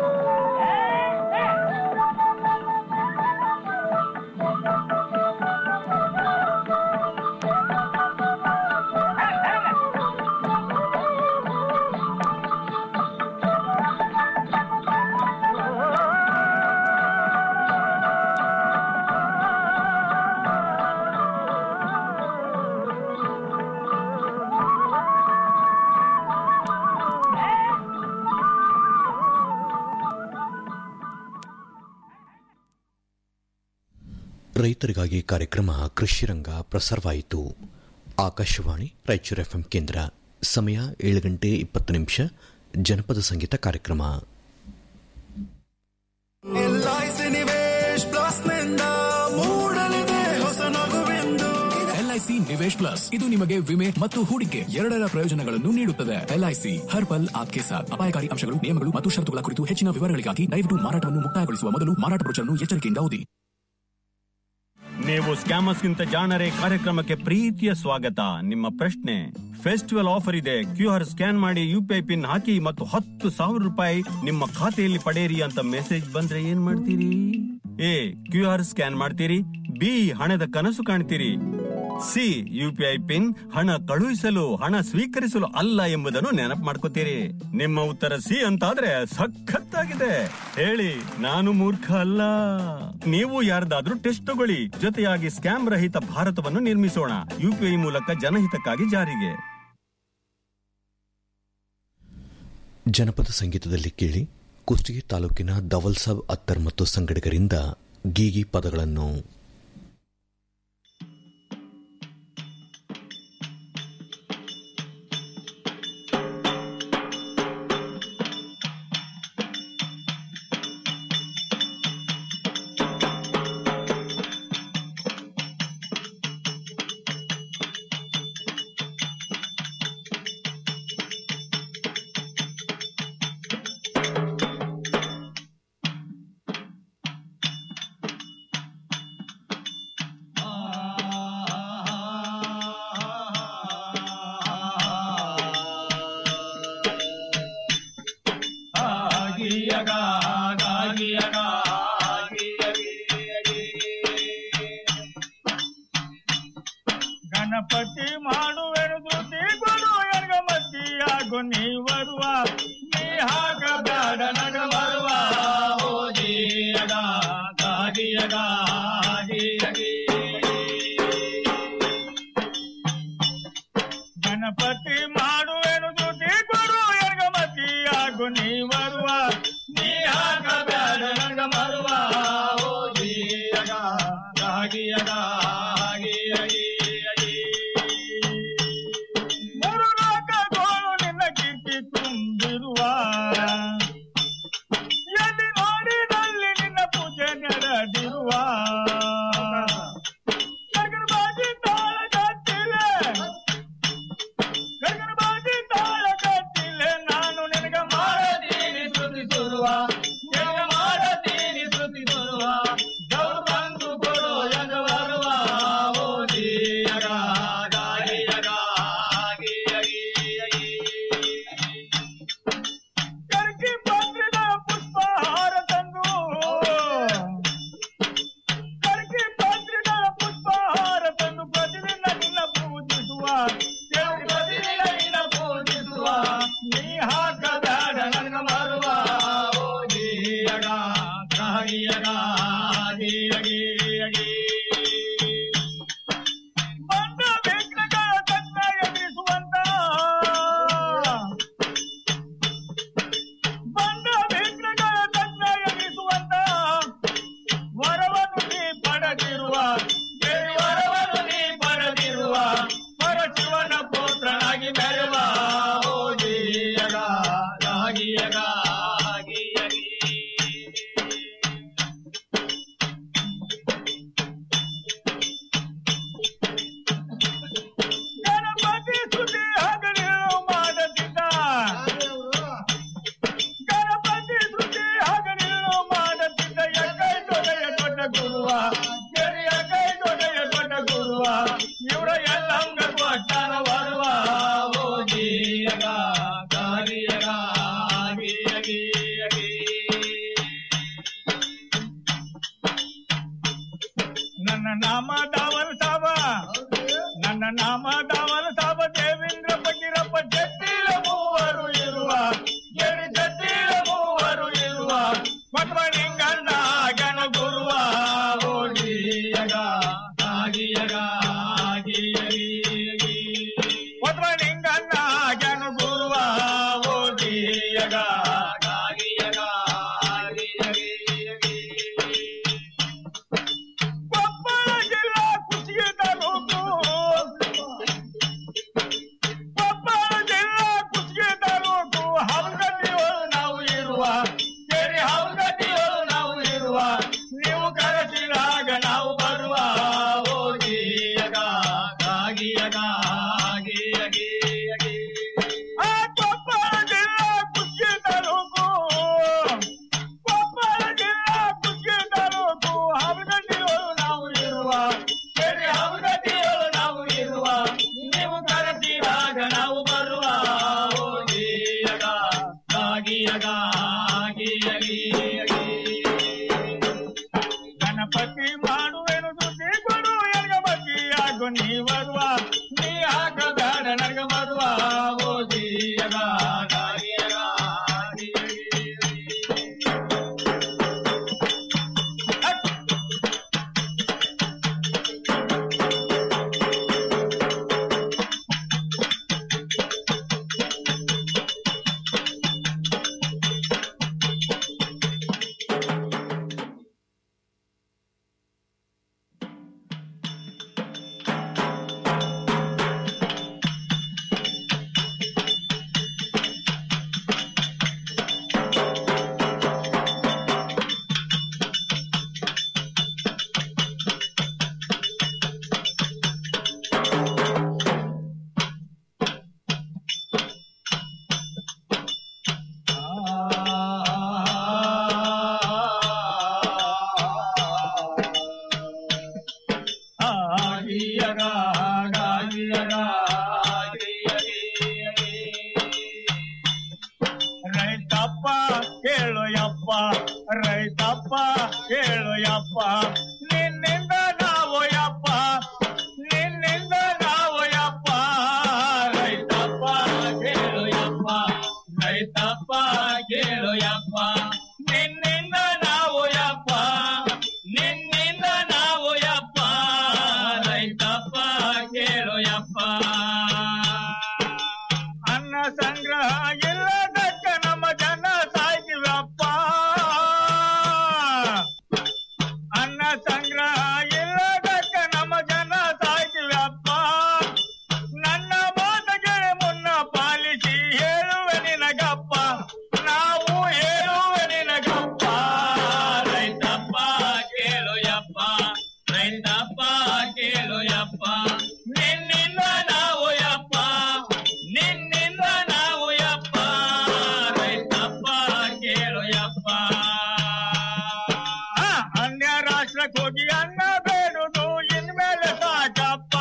ರೈತರಿಗಾಗಿ ಕಾರ್ಯಕ್ರಮ ಕೃಷಿರಂಗ ಪ್ರಸಾರವಾಯಿತು ಆಕಾಶವಾಣಿ ರಾಯಚೂರು ಎಫ್ಎಂ ಕೇಂದ್ರ ಸಮಯ ಏಳು ಗಂಟೆ ಇಪ್ಪತ್ತು ನಿಮಿಷ ಜನಪದ ಸಂಗೀತ ಕಾರ್ಯಕ್ರಮ ಎಲ್ಐಸಿ ನಿವೇಶ್ ಪ್ಲಸ್ ನಿಂದ ಮೂಡಲಿದೆ ಹೊಸ ನಗುವೆಂದು ಎಲ್ಐಸಿ ನಿವೇಶ್ ಪ್ಲಸ್ ಇದು ನಿಮಗೆ ವಿಮೆ ಮತ್ತು ಹೂಡಿಕೆ ಎರಡರ ಪ್ರಯೋಜನಗಳನ್ನು ನೀಡುತ್ತದೆ ಎಲ್ಐಸಿ ಹರ್ ಪಲ್ ಆಪ್ಕೆ ಸಾಥ್ ಅಪಾಯಕಾರಿ ಅಂಶಗಳು ನಿಯಮಗಳು ಮತ್ತು ಷರತ್ತುಗಳ ಕುರಿತು ಹೆಚ್ಚಿನ ವಿವರಗಳಿಗಾಗಿ ದಯವಿಟ್ಟು ಮಾರಾಟವನ್ನು ಮುಕ್ತಾಯಗೊಳಿಸುವ ಮೊದಲು ಮಾರಾಟ ಬ್ರೋಚರ್ನ್ನು ಎಚ್ಚರಿಕೆಯಿಂದ ಓದಿ ನೀವು ಸ್ಕ್ಯಾಮರ್ಸ್ಗಿಂತ ಜಾಣರೇ ಕಾರ್ಯಕ್ರಮಕ್ಕೆ ಪ್ರೀತಿಯ ಸ್ವಾಗತ ನಿಮ್ಮ ಪ್ರಶ್ನೆ ಫೆಸ್ಟಿವಲ್ ಆಫರ್ ಇದೆ ಕ್ಯೂ ಆರ್ ಸ್ಕ್ಯಾನ್ ಮಾಡಿ ಯು ಪಿ ಐ ಪಿನ್ ಹಾಕಿ ಮತ್ತು ಹತ್ತು ಸಾವಿರ ರೂಪಾಯಿ ನಿಮ್ಮ ಖಾತೆಯಲ್ಲಿ ಪಡೆಯಿರಿ ಅಂತ ಮೆಸೇಜ್ ಬಂದ್ರೆ ಏನ್ ಮಾಡ್ತೀರಿ ಎ ಕ್ಯೂ ಆರ್ ಸ್ಕ್ಯಾನ್ ಮಾಡ್ತೀರಿ ಬಿ ಹಣದ ಕನಸು ಕಾಣ್ತೀರಿ C U P I pin ಹಣ ಕಳುಹಿಸಲು ಹಣ ಸ್ವೀಕರಿಸಲು ಅಲ್ಲ ಎಂಬುದನ್ನು ನೆನಪು ಮಾಡ್ಕೋತೀರಿ ನಿಮ್ಮ ಉತ್ತರ ಸಿ ಅಂತಾದ್ರೆ ಸಖತ್ತಾಗಿದೆ ಹೇಳಿ ನಾನು ಮೂರ್ಖ ಅಲ್ಲ ನೀವು ಯಾರ್ದಾದ್ರೂ ಟೆಸ್ಟ್ ತಗೊಳ್ಳಿ ಜೊತೆಯಾಗಿ ಸ್ಕ್ಯಾಮ್ ರಹಿತ ಭಾರತವನ್ನು ನಿರ್ಮಿಸೋಣ ಯುಪಿಐ ಮೂಲಕ ಜನಹಿತಕ್ಕಾಗಿ ಜಾರಿಗೆ ಜನಪದ ಸಂಗೀತದಲ್ಲಿ ಕೇಳಿ ಕುಷ್ಟಗಿ ತಾಲೂಕಿನ ದವಲ್ ಸಾಬ್ ಅತ್ತರ್ ಮತ್ತು ಸಂಗಡಿಗರಿಂದ ಗೀಗಿ ಪದಗಳನ್ನು ಗಣಪತಿ ಮಾಡುವೆನು ದುಡ್ಡಿ ಕೊಡು ಎರ್ಗ ಮತ್ತಿಯಾಗು ನೀ ಬರುವ ನೀ ಹಾಕಬೇಡ ನಗ ಬರುವ ಓಜಿಯಗ ಗಾದಿಯಗ ಗಣಪತಿ ಮಾಡುವೆನು ದುಡ್ಡಿ ಕೊಡು ಎರ್ಗ ಮತ್ತಿಯಾಗು ನೀ ಬರುವ ನೀ ಹಾಕಬೇಡ ನಗ ಬರುವ ಓಜಿಯಗ ಗಾಗಿಯಗ ಮೂರು ಲೋಕಗಳು ನಿನ್ನ ಕೀರ್ತಿ ತುಂಬಿರುವ ಎಲ್ಲಿ ನೋಡಿದಲ್ಲಿ ನಿನ್ನ ಪೂಜೆ ನಡೆದಿರುವ ಗಗನಬಾಜಿ ತಾಳ ಕಟ್ಟಿಲೆ ಗಗನಬಾಜಿ ತಾಳ ಕಟ್ಟಿಲೆ ನಾನು ನಿನಗ ಮಾಡತೀನಿ ಶ್ರುತಿ ಸುರುವ ನಿನಗ ಮಾಡತೀನಿ ಶ್ರುತಿ ಸುರುವ ಗೌರು ಬಂದು ಕೊಡು ಎಗ ಬರುವ ಓದಿಯಗ ಗಾಳಿಯಗ ಕರ್ಕಿ ಪತ್ರದ ಪುಷ್ಪಹಾರ ತಂದು ಕರ್ಕಿ ಪತ್ರದ ಪುಷ್ಪಹಾರ ತಂದು ಪ್ರತಿದಿನ ನಿನ್ನ ಪೂಜಿಸುವ ದೇವ್ರು ಪ್ರತಿದಿನ ನಿನ್ನ ಪೂಜಿಸುವ ನೀ ಹಾಕಬೇಡ ನನಗ ಬರುವ ಓದಿಯಗ ಗಾಳಿಯಗ ಬಂದ ವಿಘ್ನಗಳ ತನ್ನ ಎದುರಿಸುವಂತ ನಾಮ ದಾವಲ್ ಸಾಬ ನನ್ನ ನಾಮ ದಾವಲ್ ಸಾಬ ದೇವೇಂದ್ರ ಫಕೀರಪ್ಪ ಜಟ್ಟಿಲ ಮೂವರು ಇರುವ ಗೆಳಿ ಜಟ್ಟಿಲ ಮೂವರು ಇರುವ ಪದ್ಮಲಿಂಗಣ್ಣ ಗಣ ಗುರುವ ಹೋಗಿಯಗ ಆಗಿಯಗ ಆಗಿಯಗಿ ಪದ್ಮಲಿಂಗಣ್ಣ ಗಣ ಗುರುವ ಹೋಗಿಯಗ ಆಗಿಯಗ ಆಗಿಯಗಿ ಕೊಪ್ಪಳ ಜಿಲ್ಲಾ ಕುಸಿಗೆ ತಾಲೂಕು ಕೊಪ್ಪಳ ಜಿಲ್ಲಾ ಕುಸಿಗೆ ತಾಲೂಕು ಹವಗಟ್ಟಿಯೊಳು ನಾವು ಇರುವ ಕೆರೆ ಹವಗಟ್ಟಿಯೊಳು ನಾವು ಇರುವ ನೀವು ಕರೆಸಿದಾಗ ನಾವು ಬರುವ ಹೋಗಿಯಗ ಆಗಿಯಗ ಆಗಿಯಗಿ ಆ ಕೊಪ್ಪಳ ಜಿಲ್ಲಾ ಕುಸಿಗೆ ತಾಲೂಕು ಕೊಪ್ಪಳ ಜಿಲ್ಲಾ ಕುಸಿಗೆ ತಾಲೂಕು ಹವಗಟ್ಟಿಯೊಳು ನಾವು ಇರುವ ಕೆರೆ ಹವಗಟ್ಟಿಯೊಳು ನಾವು ಇರುವ ನೀವು ಕರೆಸಿದಾಗ ನಾವು ಬರುವ ಹೋಗಿಯಗ ಆಗಿಯಗ ಆಗಿಯಗಿ ಗಣಪತಿ ಮಾಡುವೆನು ಸುದ್ದಿ ಕೊಡು ಎಲ್ಗಮತಿ ಆಗು ನೀ ಬರುವ ನೀ ಹಾಕಬೇಡ ನರ್ಗ ಬರುವ ಹೋಗಿಯಗ ಆಗಿಯಗ ಆಗಿಯಗ ಆಗಿಯಗ ರೈತಪ್ಪ ಕೇಳು ಯಪ್ಪ ರೈತಪ್ಪ ಕೇಳು ಯಪ್ಪ ನಿನ್ನಿಂದ ನಾವು ಯಪ್ಪ ನಿನ್ನಿಂದ ನಾವು ಯಪ್ಪ ರೈತಪ್ಪ ಕೇಳು ಯಪ್ಪ ರೈತಪ್ಪ ಕೇಳು ಯಪ್ಪ ನಿನ್ನಿಂದ ನಾವು ಯಪ್ಪ ನಿನ್ನಿಂದ ನಾವು ಯಪ್ಪ ರೈತಪ್ಪ ಕೇಳು ಯಪ್ಪ ಅನ್ನ ಸಂಗ್ರಹ ಇಲ್ಲದಕ್ಕ ನಮ್ಮ ಜನ ಸಾಯ್ತಿವಪ್ಪ ಅನ್ನ ಸಂಗ್ರಹ ಇಲ್ಲದಕ್ಕ ನಮ್ಮ ಜನ ಸಾಯ್ತಿವಪ್ಪ ನನ್ನ ಮಾತಗೆ ಮುನ್ನ ಪಾಲಿಸಿ ಹೇಳುವೆ ನಿನಗಪ್ಪ ನಾವು ಹೇಳುವೆ ನಿನಗಪ್ಪ ರೈತಪ್ಪ ಕೇಳು ಯಪ್ಪ ರೈತಪ್ಪ ಕೇಳು ಯಪ್ಪ ನಿನ್ನಿಂದ ನಾವು ಯಪ್ಪ ನಿನ್ನಿಂದ ನಾವು ಯಪ್ಪ ರೈತಪ್ಪ ಕೇಳು ಯಪ್ಪ ಆ, ಅನ್ಯ ರಾಷ್ಟ್ರಕ್ಕೆ ಹೋಗಿ ಅನ್ನ ಬೇಡುದು ಇನ್ಮೇಲೆ ಸಾಕಪ್ಪ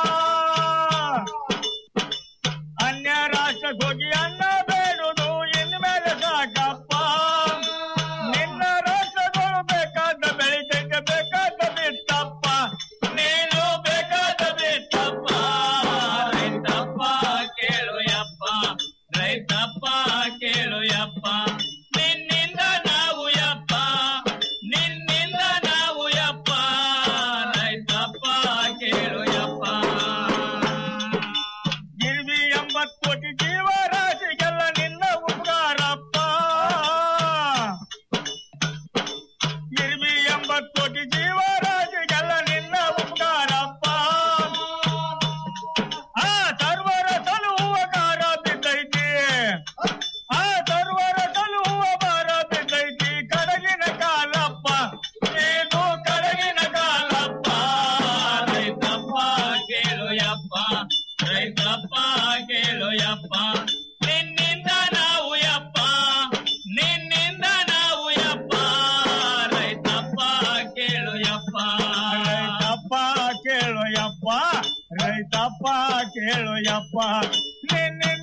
ಅನ್ಯ ರಾಷ್ಟ್ರಕ್ಕೆ ಹೋಗಿ ಅನ್ನ ಬೇಡುದು ಇನ್ಮೇಲೆ ಸಾಕಪ್ಪ ನಿನ್ನ ರಾಷ್ಟ್ರಗಳು ಬೇಕಾದ ಬೆಳಿತೈತೆ ಬೇಕಾದ ಬಿತ್ತಪ್ಪ ನೀನು ಬೇಕಾದ ಬಿತ್ತಪ್ಪ ರೈತಪ್ಪ ಕೇಳು ಯಪ್ಪ ರೈತಪ್ಪ ಕೇಳು ಯಪ್ಪ ನಿನ್ನಿಂದ ನಾವು ಯಪ್ಪ ನಿನ್ನಿಂದ ನಾವು ಯಪ್ಪ ರೈತಪ್ಪ ಕೇಳು ಯಪ್ಪ ಗಿರ್ವಿ ಎಂಬತ್ತು ಕೋಟಿ ಜೀವರಾಶಿಗೆಲ್ಲ ನಿನ್ನ ಉಪಕಾರಪ್ಪ ಗಿರ್ವಿ ಎಂಬತ್ತು ಕೋಟಿ ಜೀವರಾಶಿಗೆಲ್ಲ ನಿನ್ನ ಉಪಕಾರಪ್ಪ ಆ ಸರ್ವರ ಸಲುಹುವ ಕಾರ ಬಿದ್ದೈತಿ ಆ ಸರ್ವರ ಸಲುಹುವ ಭಾರ ಬಿದ್ದೈತಿ ಕಡಗಿನ ಕಾಲಪ್ಪ ಇದು ಕಡಗಿನ ಕಾಲಪ್ಪ ರೈತಪ್ಪ ಕೇಳು ಯಪ್ಪ ರೈತಪ್ಪ ಕೇಳು ಯಪ್ಪ ನಿನ್ನಿಂದ ನಾವು ಯಪ್ಪ ನಿನ್ನಿಂದ ನಾವು ಯಪ್ಪ ರೈತಪ್ಪ ಕೇಳು ಯಪ್ಪ ರೈತಪ್ಪ ಕೇಳು ಯಪ್ಪ ರೈತಪ್ಪ ಕೇಳು ಯಪ್ಪ ನಿನ್ನಿಂದ